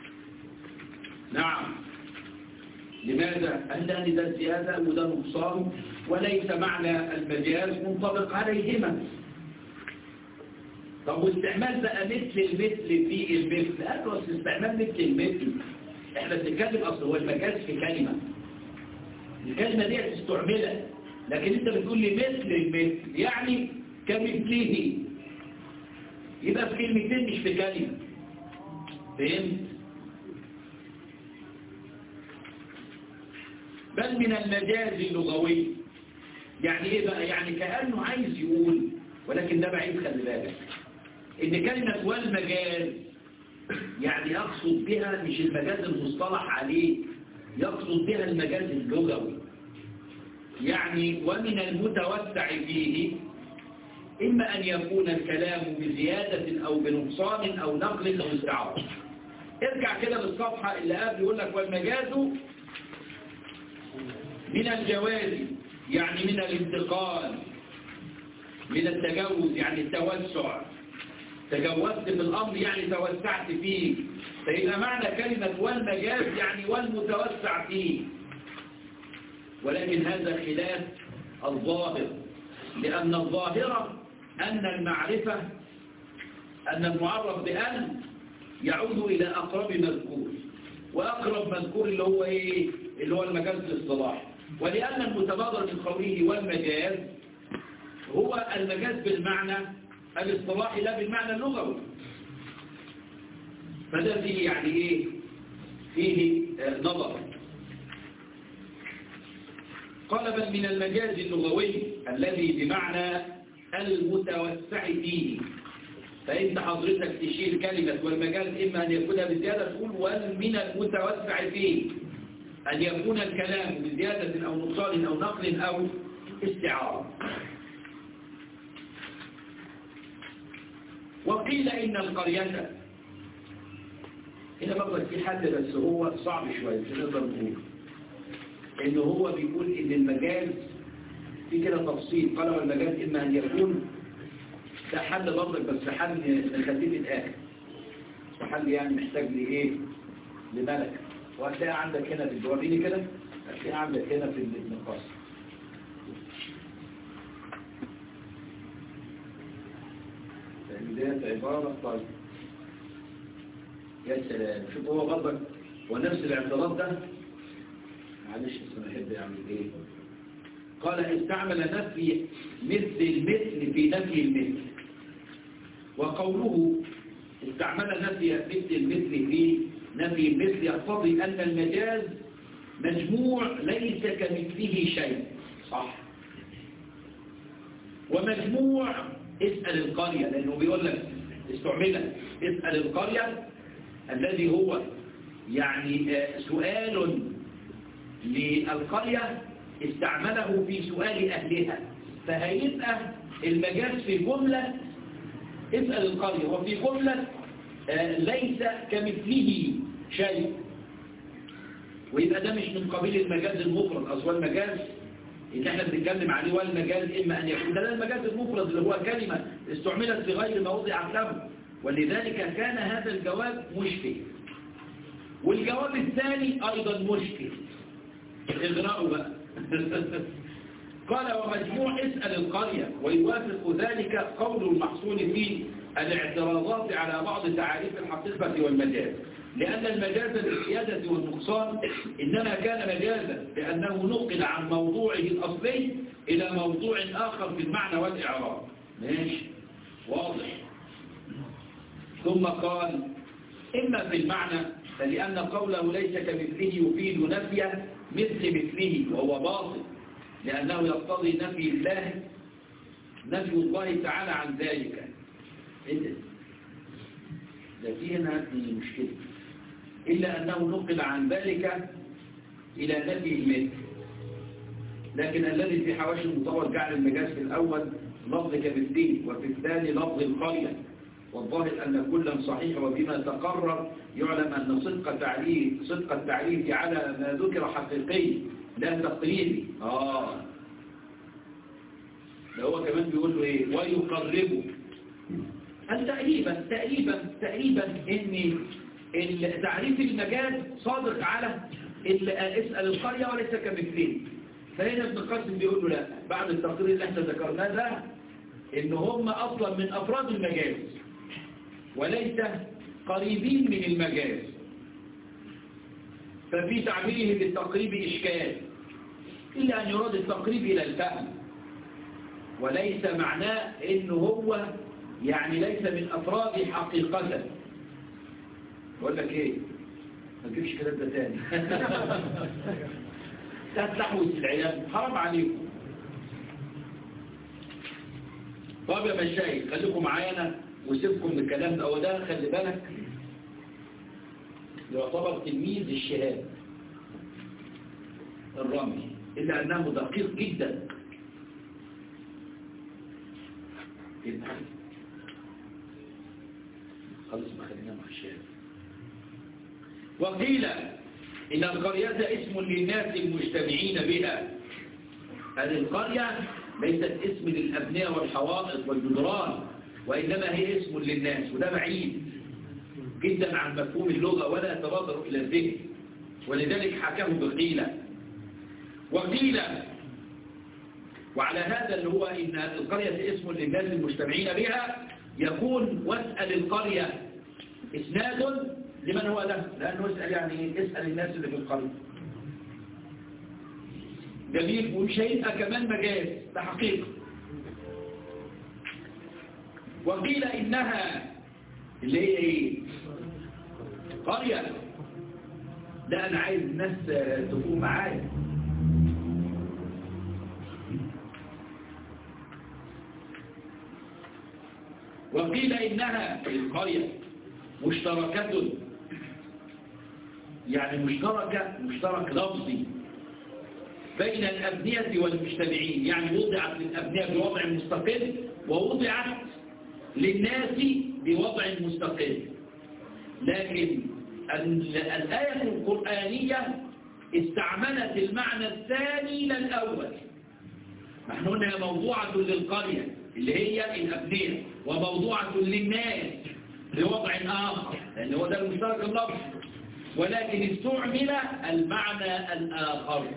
نعم لماذا؟ لأن ده زيادة وده نقصان وليس معنى المجاز منطبق عليهما طب واستعمال بقى مثل المثل في المثل قالوا اصل استعمال مثل المثل احنا بنتكلم اصل هو المجاز في كلمة الكلمة دي استعملت لكن انت بتقول لي مثل المثل يعني كمثله يبقى في كلمتين مش في كلمة فهمت بل من المجاز اللغوي يعني ايه بقى يعني كأنه عايز يقول ولكن ده بعيد خلي بالك ان كلمة والمجاز يعني يقصد بها مش المجاز المصطلح عليه يقصد بها المجاز اللغوي يعني ومن المتوسع فيه إما أن يكون الكلام بزيادة أو بنقصان أو نقل أو استعارة ارجع كده للصفحة اللي قبل يقول لك والمجاز من الجواز يعني من الانتقال من التجوز يعني التوسع تجوزت في الأمر يعني توسعت فيه فإذا معنى كلمة والمجاز يعني والمتوسع فيه ولكن هذا خلاف الظاهر لأن الظاهرة أن المعرفة أن المعرف بأن يعود إلى أقرب مذكور وأقرب مذكور اللي هو إيه؟ اللي هو المجاز الاصطلاحي ولأن المتبادر من قوله والمجاز هو المجاز بالمعنى الاصطلاحي لا بالمعنى اللغوي فده فيه يعني ايه فيه نظر قال بل من المجاز اللغوي الذي بمعنى المتوسع فيه فانت حضرتك تشير كلمة والمجاز إما أن يكون بزيادة تقول ومن المتوسع فيه أن يكون الكلام بزيادة أو نقصان أو نقل أو استعارة وقيل إن القرية هنا برضه في حد بس هو صعب شوية مش نقدر نقول إن هو بيقول إن المجاز في كده تفصيل قال والمجاز إما أن يكون ده حل برضك بس حل خفيف الآخر وحل يعني محتاج لإيه لملك وهتلاقي عندك هنا في الجوابين كده هتلاقي عندك هنا في النقاش ديت عبارة طيب يا سلام شوف هو برضك ونفس الاعتراض ده معلش بس انا احب يعمل ايه قال استعمل نفي مثل المثل في نفي المثل وقوله استعمل نفي مثل المثل في نفي المثل يقتضي أن المجاز مجموع ليس كمثله شيء صح ومجموع اسأل القرية لأنه بيقول لك استعمل اسأل القرية الذي هو يعني سؤال للقرية استعمله في سؤال أهلها فهيبقى المجاز في جملة اسأل القرية وفي جملة ليس كمثله شيء ويبقى ده مش من قبيل المجاز المفرد أصلا المجاز اللي احنا بنتكلم عليه والمجاز إما أن يكون ده المجاز المفرد اللي هو كلمة استعملت في غير موضع له ولذلك كان هذا الجواب مشكل والجواب الثاني أيضا مشكل اغرأوا بقى قال ومجموع اسأل القرية ويوافق ذلك قول المحصول في الاعتراضات على بعض تعاريف الحقيقة والمجاز لأن المجاز بالزيادة والنقصان إنما كان مجازا لأنه نقل عن موضوعه الأصلي إلى موضوع آخر في المعنى والإعراب ماشي واضح ثم قال إما في المعنى فلأن قوله ليس كمثله يفيد نفي مثل مثله وهو باطل لأنه يقتضي نفي الله نفي الله تعالى عن ذلك إيه ده؟ ده فيه هنا المشكلة إلا أنه نقل عن ذلك إلى نفي المثل لكن الذي في حواشي المطور جعل المجاز في الأول لفظ كمثله وفي الثاني لفظ القرية والظاهر أن كلا صحيح وبما تقرر يعلم أن صدق تعريف صدق التعريف على ما ذكر حقيقي لا تقريبي آه ده هو كمان بيقول له إيه ويقربه هل تقريبا تقريبا تقريبا ان تعريف المجاز صادق على اسأل القرية وليس كمثلين فهنا ابن القاسم بيقول له لا بعد التقرير اللي احنا ذكرناه ده ان هم اصلا من افراد المجاز وليس قريبين من المجاز ففي تعبيره بالتقريب إشكال إلا أن يراد التقريب إلى الفهم وليس معناه إنه هو يعني ليس من أفراد حقيقة بقول لك إيه ما تجيبش كلام ده تاني تحوس العيال حرام عليكم طب يا مشايخ خليكم معانا وسيبكم من الكلام ده وده خلي بالك يعتبر تلميذ الشهاد الرمي إلا أنه دقيق جدا جدا خلص ما خلينا مع الشهاد وقيل إن القرية اسم للناس المجتمعين بها هذه القرية ليست اسم للأبناء والحوائط والجدران وإنما هي اسم للناس وده بعيد جدا عن مفهوم اللغة ولا يتبادر إلى الذهن ولذلك حكاه بقيلة وقيل وعلى هذا اللي هو إن القرية اسم للناس المجتمعين بها يكون واسأل القرية إسناد لمن هو ده لأنه اسأل يعني اسأل الناس اللي في القرية جميل ومش هيبقى كمان مجاز ده حقيقة وقيل إنها اللي هي ايه قرية لا أنا عايز الناس تكون معايا وقيل إنها القرية مشتركة يعني مشتركة مشترك لفظي بين الأبنية والمجتمعين يعني وضعت للأبنية بوضع مستقل ووضعت للناس بوضع مستقل لكن الآية القرآنية استعملت المعنى الثاني للأول نحن هنا موضوعة للقرية اللي هي الأبنية وموضوعة للناس بوضع آخر لأن هو ده المشترك اللفظ ولكن استعمل المعنى الآخر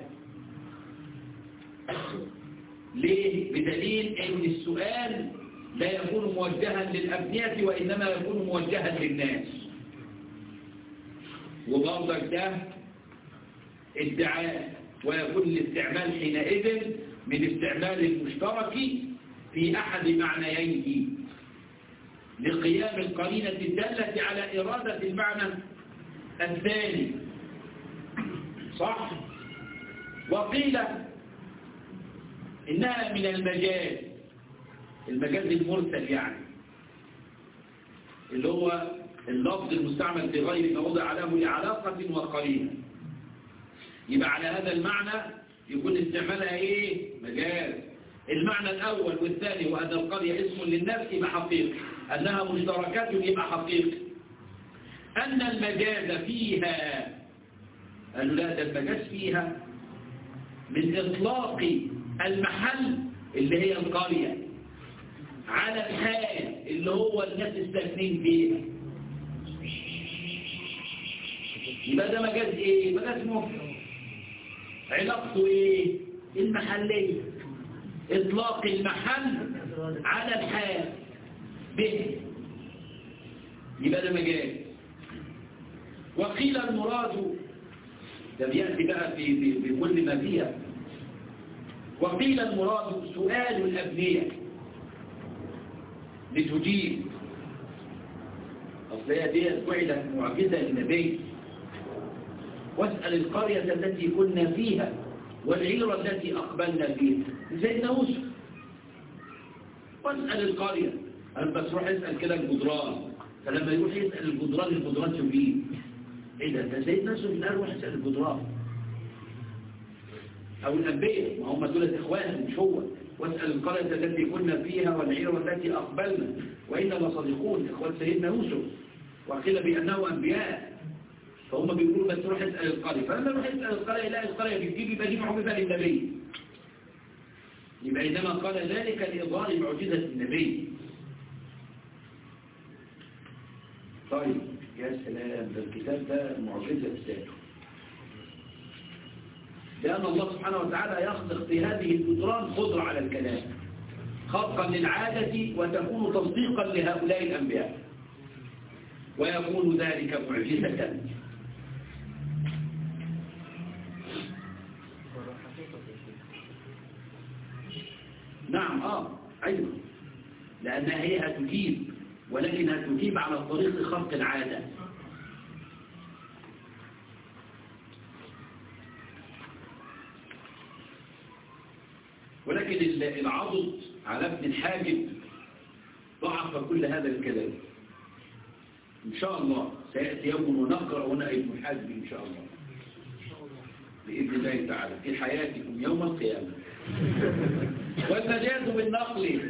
ليه؟ بدليل أن السؤال لا يكون موجها للأبنية وإنما يكون موجها للناس وبرضك ده ادعاء ويكون الاستعمال حينئذ من استعمال المشترك في أحد معنييه لقيام القرينة الدالة على إرادة المعنى الثاني صح وقيل إنها من المجاز المجاز المرسل يعني اللي هو اللفظ المستعمل في غير ما وضع له لعلاقة وقرينة يبقى على هذا المعنى يكون استعمالها ايه مجاز المعنى الأول والثاني وأن القرية اسم للنفس يبقى حقيقي أنها مشتركات يبقى حقيقي أن المجاز فيها قالوا لا ده المجاز فيها من إطلاق المحل اللي هي القرية على الحال اللي هو الناس الساكنين فيها يبقى ده مجاز ايه مجاز مفرد علاقته ايه المحلية اطلاق المحل على الحال به يبقى ده مجاز وقيل المراد ده بيأتي بقى في, في, في كل ما فيها وقيل المراد سؤال الأبنية لتجيب أصل هي دي جعلت معجزة للنبي واسأل القرية التي كنا فيها والعيرة التي أقبلنا فيها سيدنا يوسف واسأل القرية قال بس روح اسأل كده الجدران فلما يروح يسأل الجدران الجدران تجيب ايه ده ده سيدنا يوسف الآن روح يسأل الجدران أو الأنبياء ما هم دولة إخوان مش هو واسأل القرية التي كنا فيها والعيرة التي أقبلنا وإنا لصديقون إخوان سيدنا يوسف وقيل بأنه أنبياء فهم بيقولوا بس روح اسأل القرية فلما يروح يسأل القرية يلاقي القرية بتجيب يبقى دي معجزة للنبي يبقى إنما قال ذلك لإظهار معجزة النبي طيب يا سلام ده الكتاب ده معجزة ذاته لأن الله سبحانه وتعالى يخلق في هذه الجدران قدرة على الكلام خلقا للعادة وتكون تصديقا لهؤلاء الأنبياء ويكون ذلك معجزة نعم آه أيضا لأنها هي هتجيب ولكنها تجيب على طريق خلق العادة لكن ال- العضد على ابن الحاجب ضعف كل هذا الكلام إن شاء الله سيأتي يوم ونقرأ هنا ابن الحاجب إن شاء الله بإذن الله تعالى في حياتكم يوم القيامة والمجاز بالنقل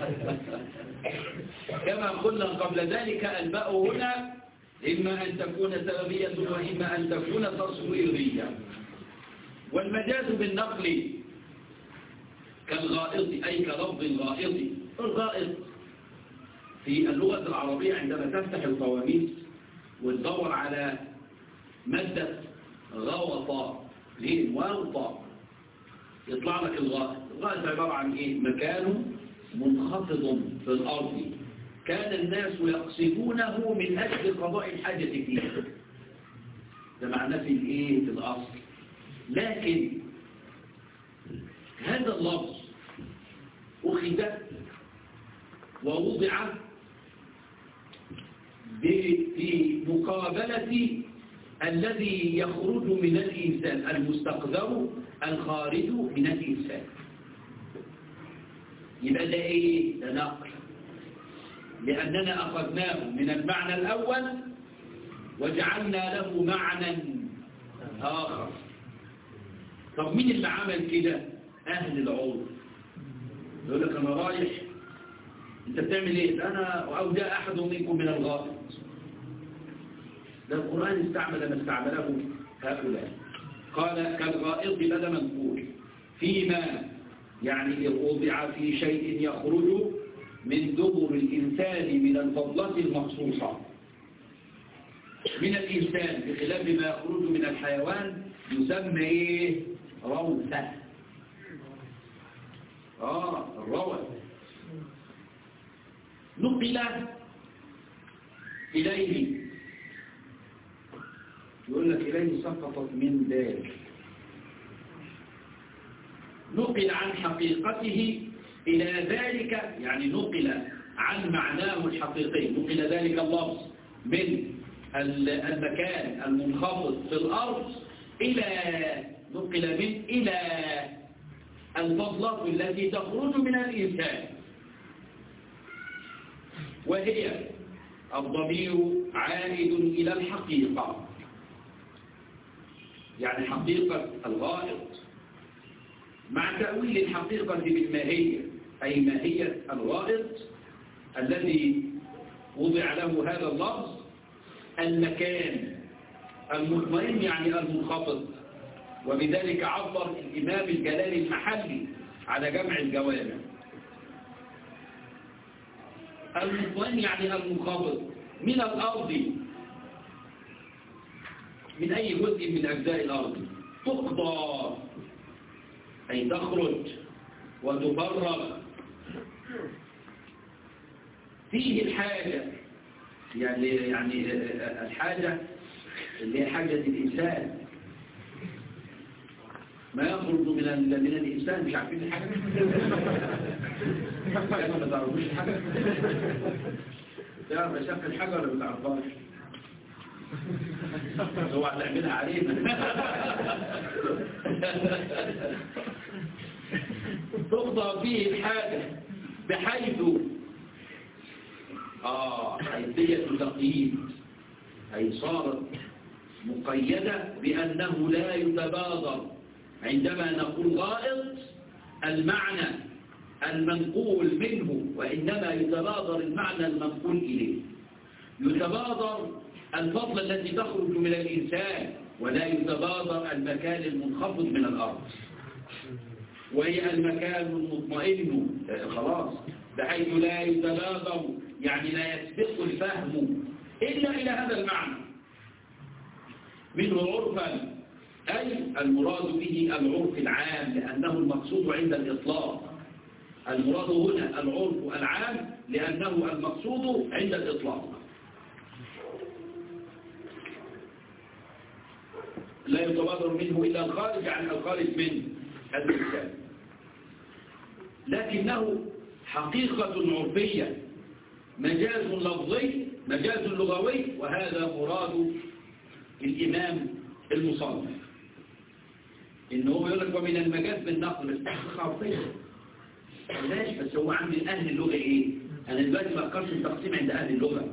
كما قلنا قبل ذلك الباء هنا إما أن تكون سببية وإما أن تكون تصويرية والمجاز بالنقل كالغائط أي كلفظ الغائط الغائط في اللغة العربية عندما تفتح القواميس وتدور على مادة غوط ليه وغط يطلع لك الغائط الغائط عبارة عن إيه مكان منخفض في الأرض كان الناس يقصدونه من أجل قضاء الحاجة فيه ده معناه في الإيه في الأصل لكن هذا اللفظ أخذ ووضع ب- في مقابلة الذي يخرج من الإنسان المستقذر الخارج من الإنسان يبقى ده إيه؟ ده نقل لأننا أخذناه من المعنى الأول وجعلنا له معنى آخر طب مين اللي عمل كده أهل العرف يقول لك أنا رايح أنت بتعمل إيه أنا أو جاء أحد منكم من الغائط ده القرآن استعمل ما استعمله هؤلاء قال كالغائط بدا منقول فيما يعني وضع في شيء يخرج من دبر الإنسان من الفضلة المخصوصة من الإنسان بخلاف ما يخرج من الحيوان يسمى إيه روثة آه الروث نقل إليه يقول لك إليه سقطت من ذلك نقل عن حقيقته إلى ذلك يعني نقل عن معناه الحقيقي نقل ذلك اللفظ من المكان المنخفض في الأرض إلى نقل من إلى الفضلة التي تخرج من الإنسان وهي الضمير عائد إلى الحقيقة يعني حقيقة الغائط مع تأويل الحقيقة بالماهية أي ماهية الغائط الذي وضع له هذا اللفظ المكان المطمئن يعني المنخفض وبذلك عبر الإمام الجلال المحلي على جمع الجوامع المطمئن يعني المنخفض من الأرض من أي جزء من أجزاء الأرض تقضى أي تخرج وتفرغ فيه الحاجة يعني يعني الحاجة اللي هي حاجة الإنسان ما يخرج من ال- من الإنسان مش عارفين الحاجة كانوا ما تعرفوش الحاجة تعرف أشق الحاجة ولا ما تعرفهاش هو هتعملها علينا تقضى فيه الحاجة بحيث آه حيثية تقييد أي صارت مقيدة بأنه لا يتبادر عندما نقول غائط المعنى المنقول منه وإنما يتبادر المعنى المنقول إليه يتبادر الفضل التي تخرج من الإنسان ولا يتبادر المكان المنخفض من الأرض وهي المكان المطمئن آه، خلاص بحيث لا يتبادر يعني لا يسبق الفهم إلا إلى هذا المعنى منه عرفا أي المراد به العرف العام لأنه المقصود عند الإطلاق المراد هنا العرف العام لأنه المقصود عند الإطلاق لا يتبادر منه إلا الخارج عن الخارج من الإنسان لكنه حقيقة عرفية مجاز لفظي مجاز لغوي وهذا مراد الإمام المصنف إنه يقول لك ومن المجاز بالنقل استحقاق عرفية ماشي بس هو عند أهل اللغة إيه أنا دلوقتي ما أفكرش التقسيم عند أهل اللغة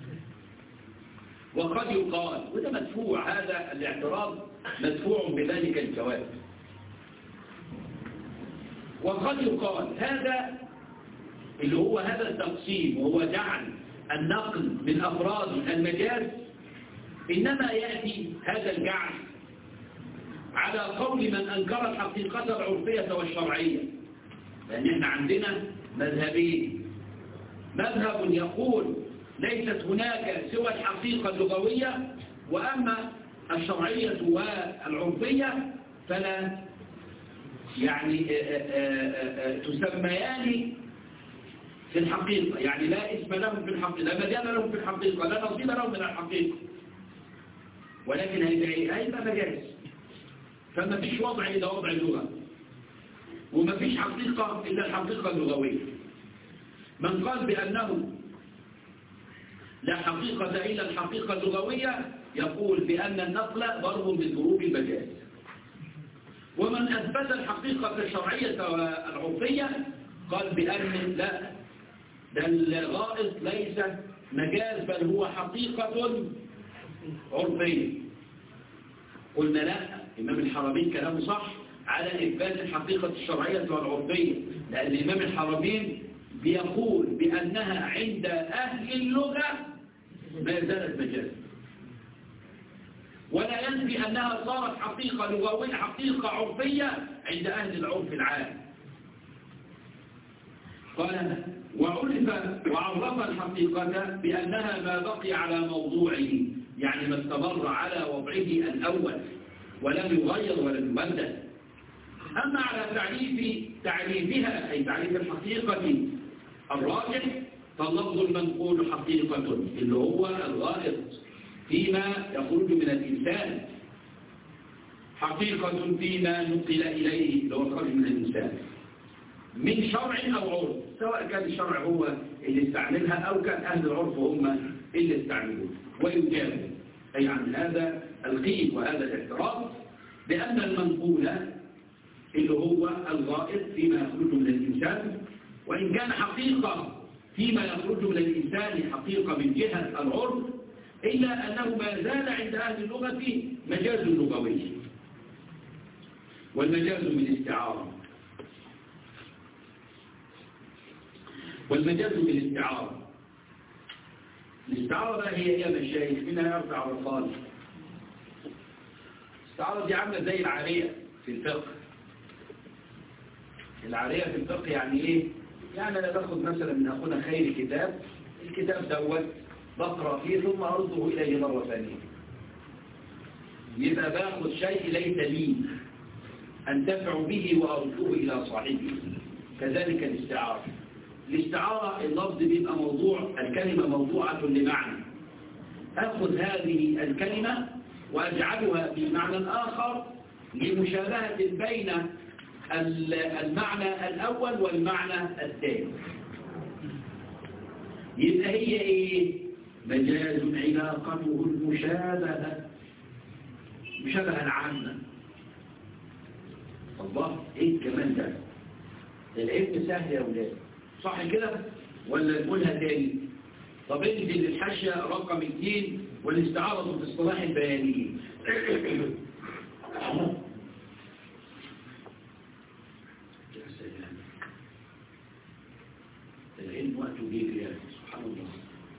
وقد يقال وده مدفوع هذا الاعتراض مدفوع بذلك الجواب وقد يقال هذا اللي هو هذا التقسيم وهو جعل النقل من أفراد المجاز إنما يأتي هذا الجعل على قول من أنكر الحقيقة العرفية والشرعية لأن احنا عندنا مذهبين مذهب يقول ليست هناك سوى الحقيقة اللغوية وأما الشرعية والعرفية فلا يعني تسميان في الحقيقة يعني لا اسم لهم في الحقيقة لا مجال لهم في الحقيقة لا نصيب لهم من الحقيقة ولكن هيبقى مجاز فما فيش وضع إلا وضع اللغة وما فيش حقيقة إلا الحقيقة اللغوية من قال بأنه لا حقيقة إلا الحقيقة اللغوية يقول بأن النقل ضرب من ضروب المجاز ومن أثبت الحقيقة الشرعية والعرفية قال بأن لا ده الغائط ليس مجاز بل هو حقيقة عرفية قلنا لا إمام الحرمين كلامه صح على إثبات الحقيقة الشرعية والعرفية لأن إمام الحرمين بيقول بأنها عند أهل اللغة ما زالت مجاز ولا ينفي أنها صارت حقيقة لغوية حقيقة عرفية عند أهل العرف العام قال وعرف وعرف الحقيقة بأنها ما بقي على موضوعه يعني ما استمر على وضعه الأول ولم يغير ولم يبدل أما على تعريف تعريفها أي تعريف الحقيقة الراجح فاللفظ المنقول حقيقة اللي هو الغائط فيما يخرج من الإنسان حقيقة فيما نقل إليه اللي هو خرج من الإنسان من شرع أو عرف سواء كان الشرع هو اللي استعملها أو كان أهل العرف هم اللي استعملوه ويجاب أي عن هذا القيد وهذا الاعتراف بأن المنقول اللي هو الغائط فيما يخرج من الإنسان وإن كان حقيقة فيما يخرج من الإنسان حقيقة من جهة العرف إلا أنه ما زال عند أهل اللغة مجاز لغوي والمجاز من استعارة والمجاز من استعارة الاستعارة بقى هي هي مشايخ منها يرفع وصال الاستعارة دي عاملة زي العارية في الفقه العارية في الفقه يعني ايه؟ يعني أنا باخد مثلا من أخونا خير كتاب الكتاب دوت بقرأ فيه ثم أرده إليه مرة ثانية يبقى باخد شيء ليس لي أنتفع به وأرده إلى صاحبه كذلك الاستعارة الاستعارة اللفظ بيبقى موضوع الكلمة موضوعة لمعنى أخذ هذه الكلمة وأجعلها في معنى آخر لمشابهة بين المعنى الأول والمعنى الثاني يبقى هي إيه مجاز علاقته المشابهة مشابهة العامة الله إيه كمان ده العلم سهل يا أولاد صح كده ولا نقولها تاني طب انزل الحاشية رقم اثنين والاستعارة في اصطلاح البيانيين العلم وقته بيجري يا سبحان الله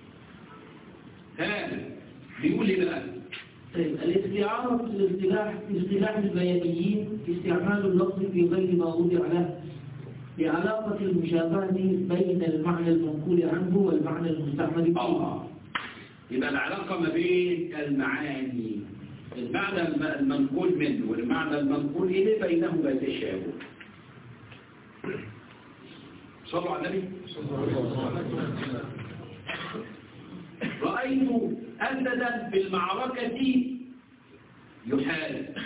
ها بيقول لي بقى طيب الاستعارة في الاصطلاح في اصطلاح البيانيين استعمال اللفظ في غير ما وضع له لعلاقة المشابهة بين المعنى المنقول عنه والمعنى المستعمل فيه آه. يبقى العلاقة ما بين المعاني المعنى المنقول منه والمعنى المنقول إليه بينهما تشابه صلوا على النبي رأيت أسدا في المعركة يحارب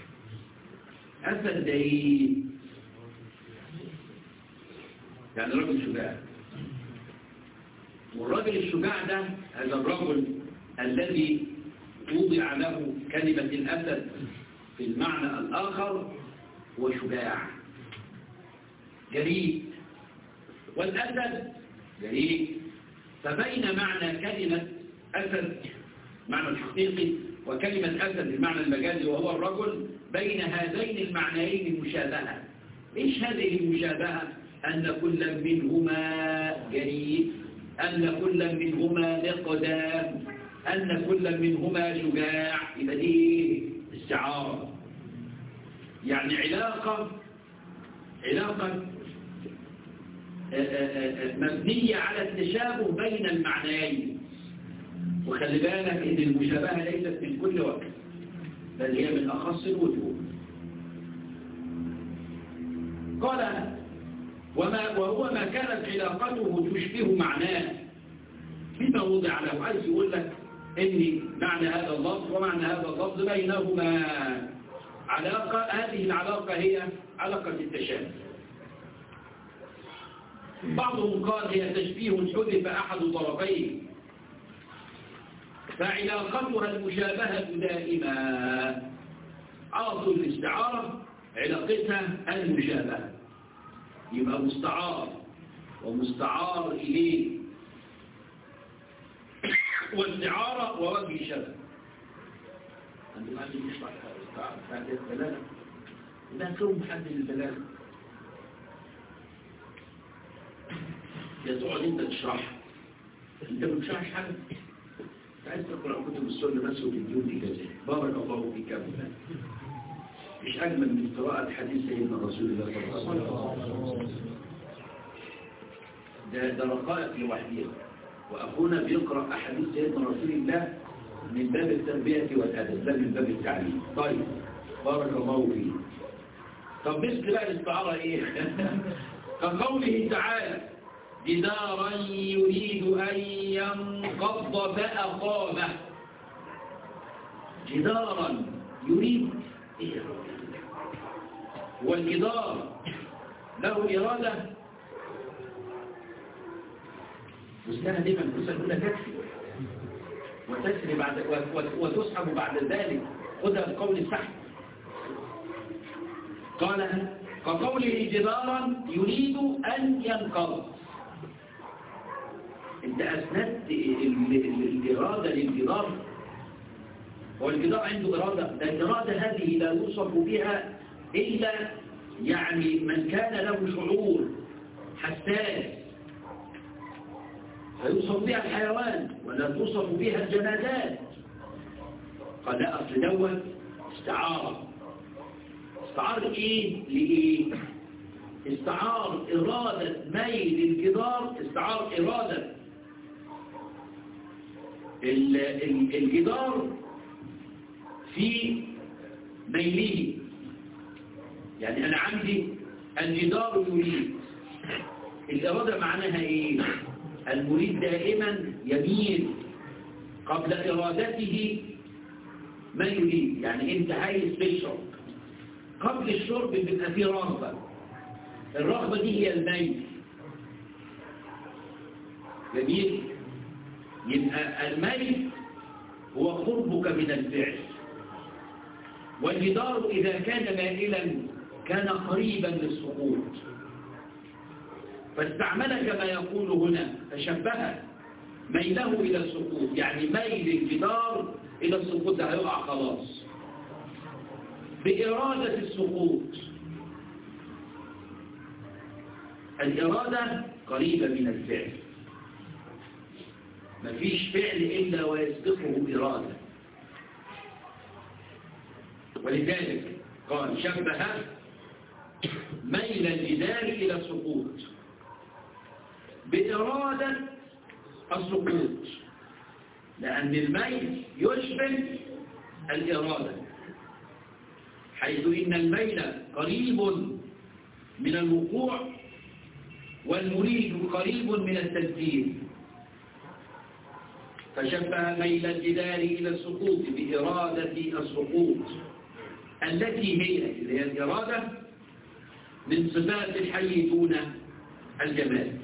أسد ايه يعني رجل شجاع والرجل الشجاع ده هذا الرجل الذي وضع له كلمة الأسد في المعنى الآخر هو شجاع جريء والأسد جريء فبين معنى كلمة أسد معنى الحقيقي وكلمة أسد المعنى المجازي وهو الرجل بين هذين المعنيين مشابهة إيش هذه المشابهة أن كل منهما جريء أن كل منهما مقدام أن كل منهما شجاع يبقى دي استعارة يعني علاقة علاقة مبنية على التشابه بين المعنيين وخلي بالك ان المشابهة ليست من كل وقت بل هي من أخص الوجوه قال وما وهو ما كانت علاقته تشبه معناه فيما وضع له عايز يقول لك ان معنى هذا اللفظ ومعنى هذا اللفظ بينهما علاقة هذه العلاقة هي علاقة التشابه بعضهم قال هي تشبيه حذف أحد طرفيه فعلاقتها المشابهة دائما عاصل الاستعارة علاقتها المشابهة يبقى مستعار ومستعار إليه واستعارة ووجه شبه عندما عندي يشرح بعد البلاغة لا كون حد البلاغة يا تقعد انت تشرح انت ما بتشرحش حاجة انت عايز تقرأ كتب السنة بس وتديهم إجازة بارك الله فيك يا فلان مش أجمل من قراءة حديث سيدنا رسول الله صلى الله عليه وسلم ده, ده رقائق لوحدها وأخونا بيقرأ أحاديث سيدنا رسول الله من باب التربية والأدب لا من باب التعليم طيب بارك الله فيه طب مثل بقى الاستعارة إيه كقوله تعالى جدارا يريد أن ينقض فأقامه جدارا يريد إيه والجدار له إرادة وسنها دي منفوسة الأولى تكفي وتسري بعد وتسحب بعد ذلك خذها بقول السحب قال كقوله جدارا يريد أن ينقض انت أسندت الإرادة للجدار والجدار عنده إرادة ده الإرادة هذه لا يوصف بها إلا يعني من كان له شعور حساس فيوصف بها الحيوان ولا توصف بها الجمادات قال لا أصل دوت استعارة استعار إيه لإيه استعار إرادة ميل الجدار استعار إرادة الجدار في ميله يعني أنا عندي الجدار يريد الإرادة معناها إيه المريد دائما يميل قبل إرادته ما يريد يعني أنت عايز تشرب قبل الشرب بيبقى فيه رغبة الرغبة دي هي الميل جميل يبقى الميل هو قربك من الفعل والجدار إذا كان مائلا كان قريبا للسقوط فاستعمل كما يقول هنا فشبه ميله إلى السقوط يعني ميل الجدار إلى السقوط ده هيقع خلاص بإرادة السقوط الإرادة قريبة من الفعل مفيش فعل إلا ويسبقه إرادة ولذلك قال شبه ميل الجدار إلى السقوط بإرادة السقوط لأن الميل يشبه الإرادة حيث إن الميل قريب من الوقوع والمريد قريب من التنفيذ فشبه ميل الجدار إلى السقوط بإرادة السقوط التي هي هي الإرادة من صفات الحي دون الجمال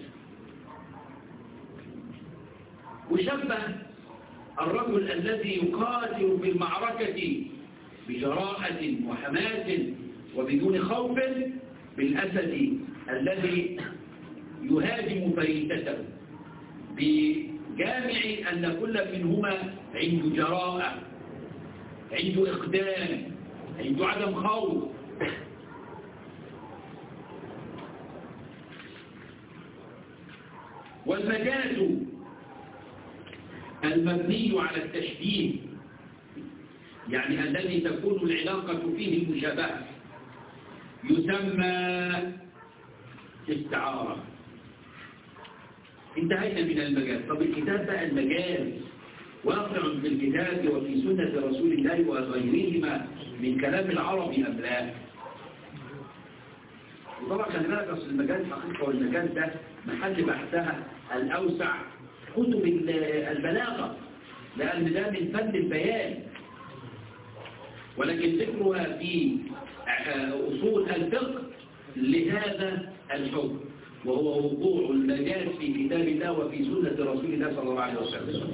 وشبه الرجل الذي يقاتل في المعركة بجراءة وحماس وبدون خوف بالأسد الذي يهاجم فريسته بجامع أن كل منهما عنده جراءة عنده إقدام عنده عدم خوف والمجاز المبني على التشبيه يعني الذي تكون العلاقة فيه المشابهة يسمى استعارة انتهينا من المجاز طب الكتاب بقى المجاز واقع في الكتاب وفي سنة رسول الله وغيرهما من كلام العرب أم لا وطبعا خلي بالك اصل المجاز حقيقة والمجاز ده محل بحثها الأوسع كتب البلاغة لأن ده من فن البيان ولكن ذكرها في أصول الفقه لهذا الحكم وهو وقوع المجاز في كتاب الله وفي سنة رسول الله صلى الله عليه وسلم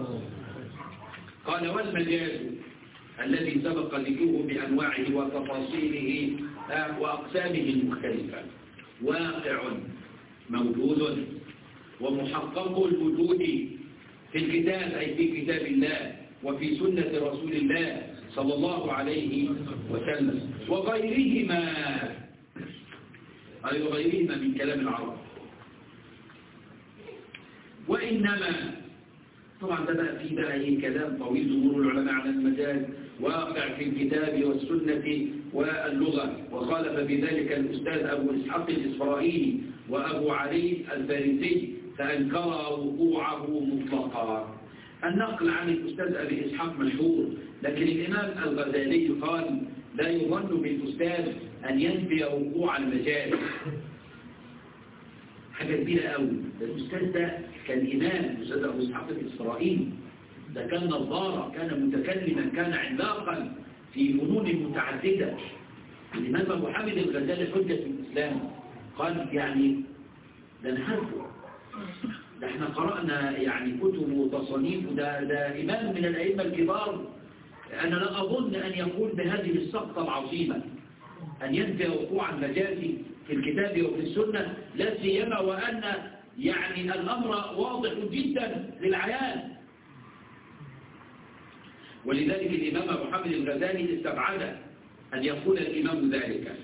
قال والمجاز الذي سبق ذكره بأنواعه وتفاصيله وأقسامه المختلفة واقع موجود ومحقق الوجود في الكتاب أي في كتاب الله وفي سنة رسول الله صلى الله عليه وسلم وغيرهما أي وغيرهما من كلام العرب وإنما طبعا ده بقى فيه بقى ايه كلام طويل جمهور العلماء على المجاز واقع في الكتاب والسنة واللغة وخالف بذلك الأستاذ أبو إسحاق الإسرائيلي وأبو علي الفارسي فأنكر وقوعه مطلقا النقل عن الأستاذ أبي إسحاق مشهور لكن الإمام الغزالي قال لا يظن بالأستاذ أن ينفي وقوع المجاز حاجة كبيرة قوي الأستاذ ده كان إمام الأستاذ أبو إسحاق الإسرائيلي ده كان نظارة كان متكلما كان عملاقا في فنون متعددة الإمام أبو حامد الغزالي حجة الإسلام قال يعني ده نحرفه ده احنا قرأنا يعني كتب وتصانيف ده, ده إمام من الأئمة الكبار أنا لا أظن أن يقول بهذه السقطة العظيمة أن ينفي وقوع المجاز في الكتاب وفي السنة لا سيما وأن يعني الأمر واضح جدا للعيان ولذلك الإمام أبو حامد الغزالي استبعد أن يقول الإمام ذلك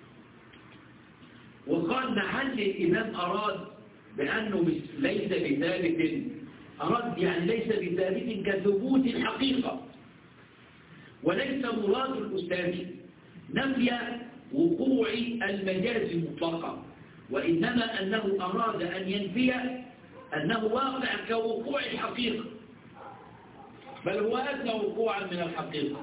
وقال لعل الإمام أراد بأنه ليس بثابت أراد يعني ليس بثابت كثبوت الحقيقة وليس مراد الأستاذ نفي وقوع المجاز مطلقا وإنما أنه أراد أن ينفي أنه واقع كوقوع الحقيقة بل هو أدنى وقوعا من الحقيقة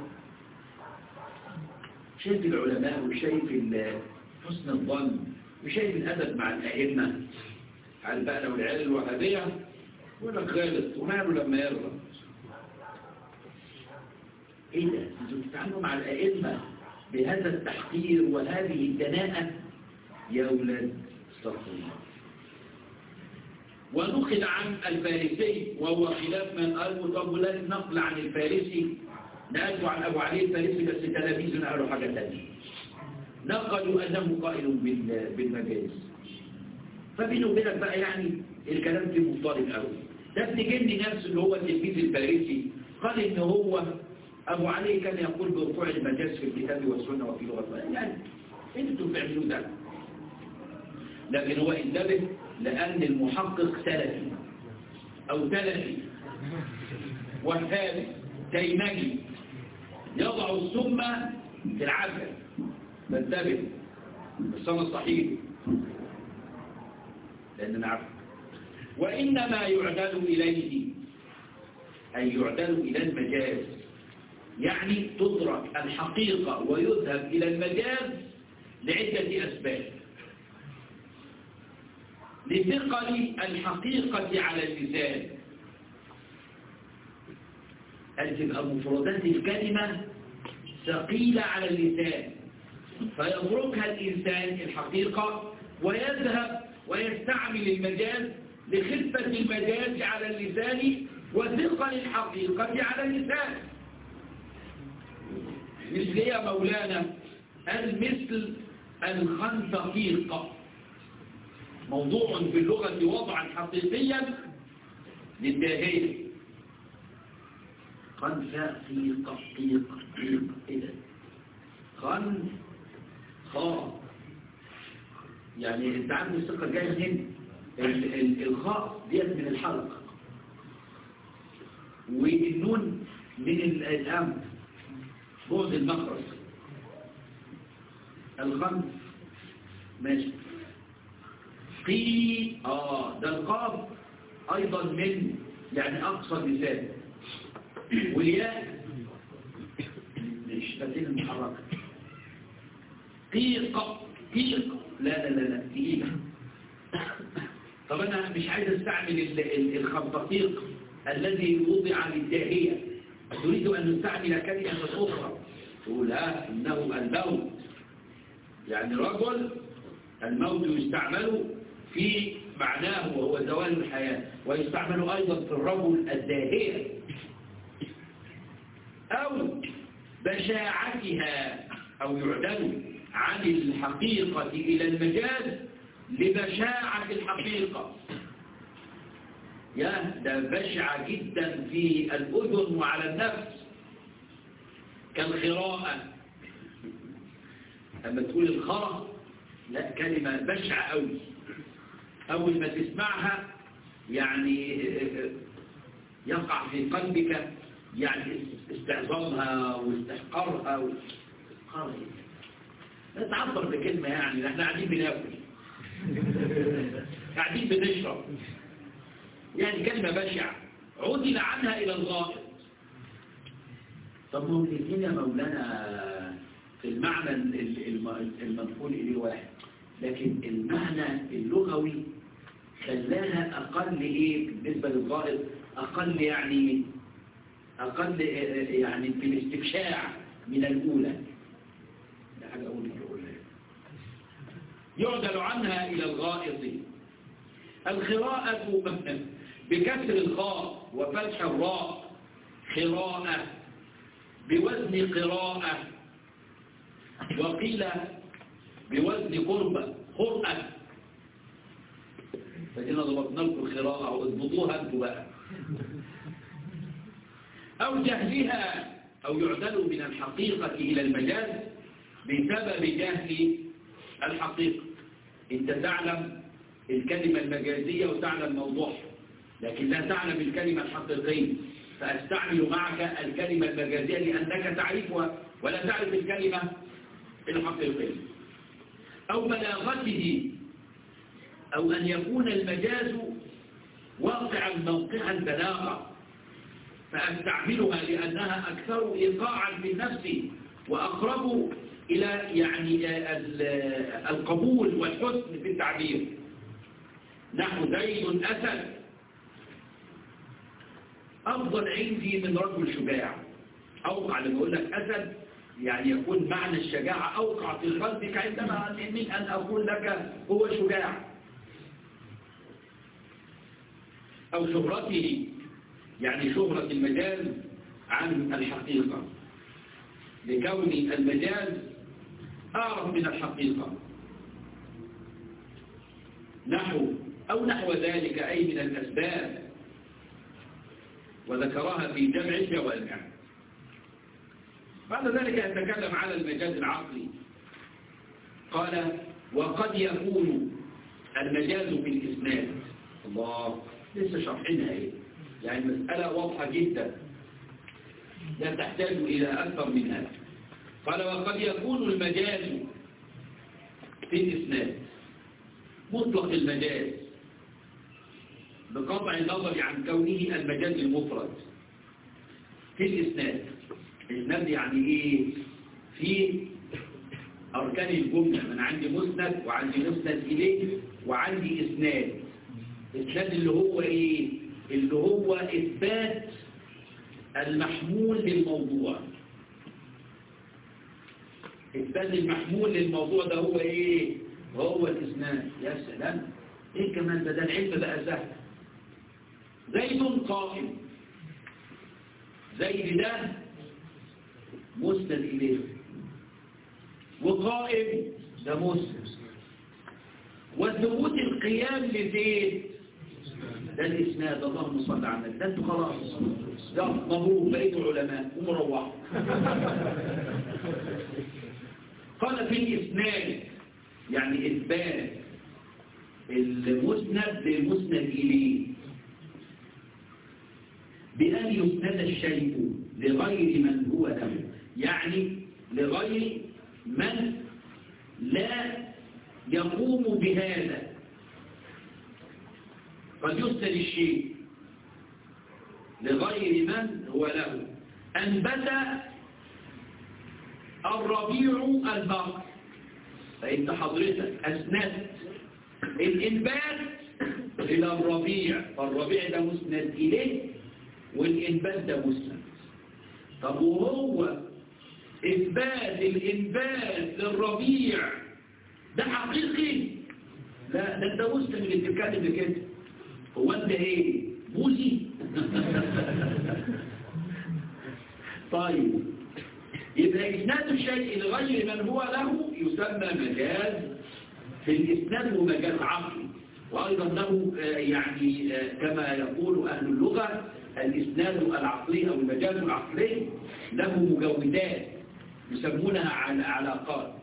شايف العلماء وشايف حسن الظن وشايف الأدب مع الأئمة على بقى لو العيال الوهابية يقول لك غلط وماله لما يرضى ايه ده انتوا بتتعاملوا مع الأئمة بهذا التحقير وهذه الدناءة يا أولاد استغفر الله ونقل عن الفارسي وهو خلاف من قال طب لا نقل عن الفارسي نقلوا عن أبو علي الفارسي بس تلاميذنا قالوا حاجة ثانية نقلوا أنه قائل بالمجاز فبينه وبينك بقى يعني الكلام فيه مضطرب قوي ده ابن جني نفسه اللي هو التلميذ الفارسي قال ان هو ابو علي كان يقول برفوع المجاز في الكتاب والسنه وفي لغه يعني انتوا بتعملوا ده لكن هو انتبه لان المحقق سلفي او سلفي وهابي تيمجي يضع السم في العسل فانتبه السنه الصحيح لأن نعرف وإنما يعدل إليه أي يعدل إلى المجاز يعني تدرك الحقيقة ويذهب إلى المجاز لعدة أسباب لثقل الحقيقة على اللسان تبقى مفردات الكلمة ثقيلة على اللسان فيتركها الإنسان الحقيقة ويذهب ويستعمل المجاز لخفة المجاز على اللسان وثقل الحقيقة على اللسان مثل يا مولانا المثل الخنفقيق موضوع في اللغة وضعا حقيقيا للداهية خنف في قطيق قيق إذا خن خاء يعني انت عارف الثقة جاية منين ال- ال- الخاء ديت من الحلق والنون من ال- الأنف بعد المخرج الخنف ماشي قي اه ده القاف ايضا من يعني اقصى اللسان والياء الشفتين المحركه قيق قيق لا لا لا لا تقيله طب انا مش عايز استعمل ال- ال- الخنطقيق الذي وضع للداهيه تريد ان نستعمل كلمه اخرى تقول ها انه الموت يعني رجل الموت يستعمل في معناه وهو زوال الحياة ويستعمل أيضا في الرجل الداهية أو بشاعتها أو يعدل عن الحقيقة إلى المجاز لبشاعة الحقيقة يا ده بشع جدا في الأذن وعلى النفس كالخراءة لما تقول الخرا لا كلمة بشعة أوي أول ما تسمعها يعني يقع في قلبك يعني استعظامها واستحقارها واستحقارها لا تعبر بكلمة يعني احنا قاعدين بناكل قاعدين بنشرب يعني كلمة بشعة عدل عنها إلى الغائط طب ما هو الاثنين يا مولانا في المعنى ال- الم- المنقول إليه واحد لكن المعنى اللغوي خلاها أقل إيه بالنسبة للغائط أقل يعني أقل يعني في الاستبشاع من الأولى ده حاجة أقول لك أقولها يعدل عنها إلى الغائط الخراءة بكسر الخاء وفتح الراء خراءة بوزن قراءة وقيل بوزن قربة قرأة فجينا ضبطنا لكم القراءة واضبطوها انتوا بقى أو جهلها أو يعدل من الحقيقة إلى المجاز بسبب جهل الحقيقة أنت تعلم الكلمة المجازية وتعلم موضوعها لكن لا تعلم الكلمة الحقيقية فأستعمل معك الكلمة المجازية لأنك تعرفها ولا تعرف الكلمة الحقيقية أو بلاغته أو أن يكون المجاز واقعا موقع البلاغة فأستعملها لأنها أكثر إيقاعا في النفس وأقرب إلى يعني ال- القبول والحسن في التعبير نحو زيد أسد أفضل عندي من رجل شجاع أوقع لما أقول لك أسد يعني يكون معنى الشجاعة أوقع في قلبك عندما من أن أقول لك هو شجاع أو شهرته يعني شهرة المجاز عن الحقيقة لكون المجاز أعرف من الحقيقة نحو أو نحو ذلك أي من الأسباب وذكرها في جمع الجوامع بعد ذلك يتكلم على المجاز العقلي قال وقد يكون المجاز في الإسناد الله لسه شرحينها ايه يعني مسألة واضحة جدا لا تحتاج إلى أكثر من هذا قال وقد يكون المجاز في الإسناد مطلق المجاز بقطع النظر عن كونه المجاز المفرد في الإسناد الإسناد يعني إيه في أركان الجملة من عندي مسند وعندي مسند إليه وعندي إسناد الإسناد اللي هو إيه اللي هو إثبات المحمول للموضوع إثبات المحمول للموضوع ده هو إيه هو الإسناد يا سلام إيه كمان ده ده العلم بقى سهل زيد قائم زيد ده مسند إليه وقائم ده مسند وثبوت القيام لزيد ده الإسناد اللهم صل على النبي ده انتوا خلاص ده مبروك بقيتوا علماء ومروحوا قال في الإسناد يعني إثبات المسند للمسند إليه بأن يسند الشيء لغير من هو له يعني لغير من لا يقوم بهذا قد يسند الشيء لغير من هو له أنبت الربيع البقر فإنت حضرتك أسندت الإنبات إلى الربيع فالربيع ده مسند إليه والإنبات ده مسند طب وهو إثبات الإنبات للربيع ده حقيقي لا ده انت مسلم اللي بتتكلم بكده هو انت ايه موزي طيب يبقى إسناد الشيء لغير من هو له يسمى مجاز في الإسناد ومجاز عقلي وأيضا له يعني كما يقول أهل اللغة الإسناد العقلي أو المجاز العقلي له مجودات يسمونها علاقات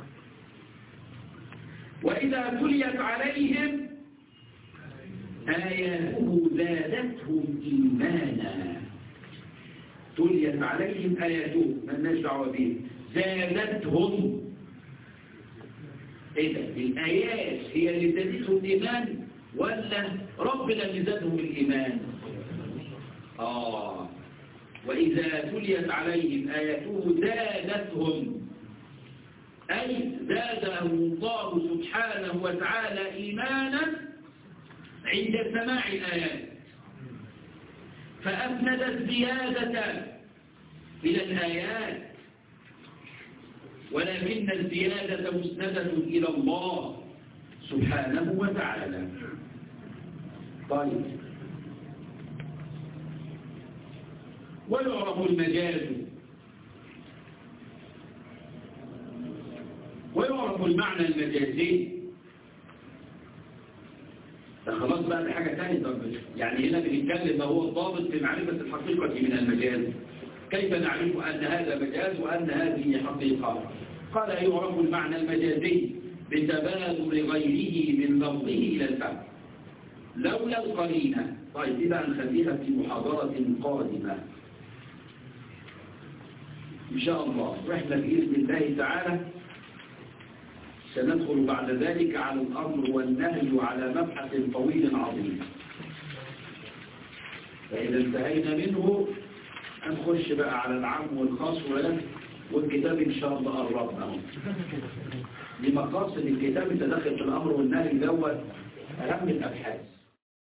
وإذا تليت عليهم آياته زادتهم إيمانا تليت عليهم آياته من نشعر به زادتهم إيه ده الآيات هي اللي زادتهم الإيمان ولا ربنا اللي زادهم الإيمان آه وإذا تليت عليهم آياته زادتهم أي زادهم الله سبحانه وتعالى إيمانا عند سماع الآيات فأسند الزيادة إلى الآيات ولكن الزيادة مسندة إلى الله سبحانه وتعالى طيب ويعرف المجاز ويعرف المعنى المجازي ده خلاص بقى دي حاجة تانية طب يعني هنا بنتكلم ما هو الضابط في معرفة الحقيقة من المجاز كيف نعرف أن هذا مجاز وأن هذه حقيقة قال يعرف المعنى المجازي بتبادل غيره من لفظه إلى الفهم لولا القرينة طيب إذا نخليها في محاضرة قادمة إن شاء الله رحلة بإذن الله تعالى سندخل بعد ذلك على الأمر والنهي على مبحث طويل عظيم فإذا انتهينا منه هنخش بقى على العام والخاص والكتاب إن شاء الله قربنا لمقاصد الكتاب تدخل في الأمر والنهي دوت أهم الأبحاث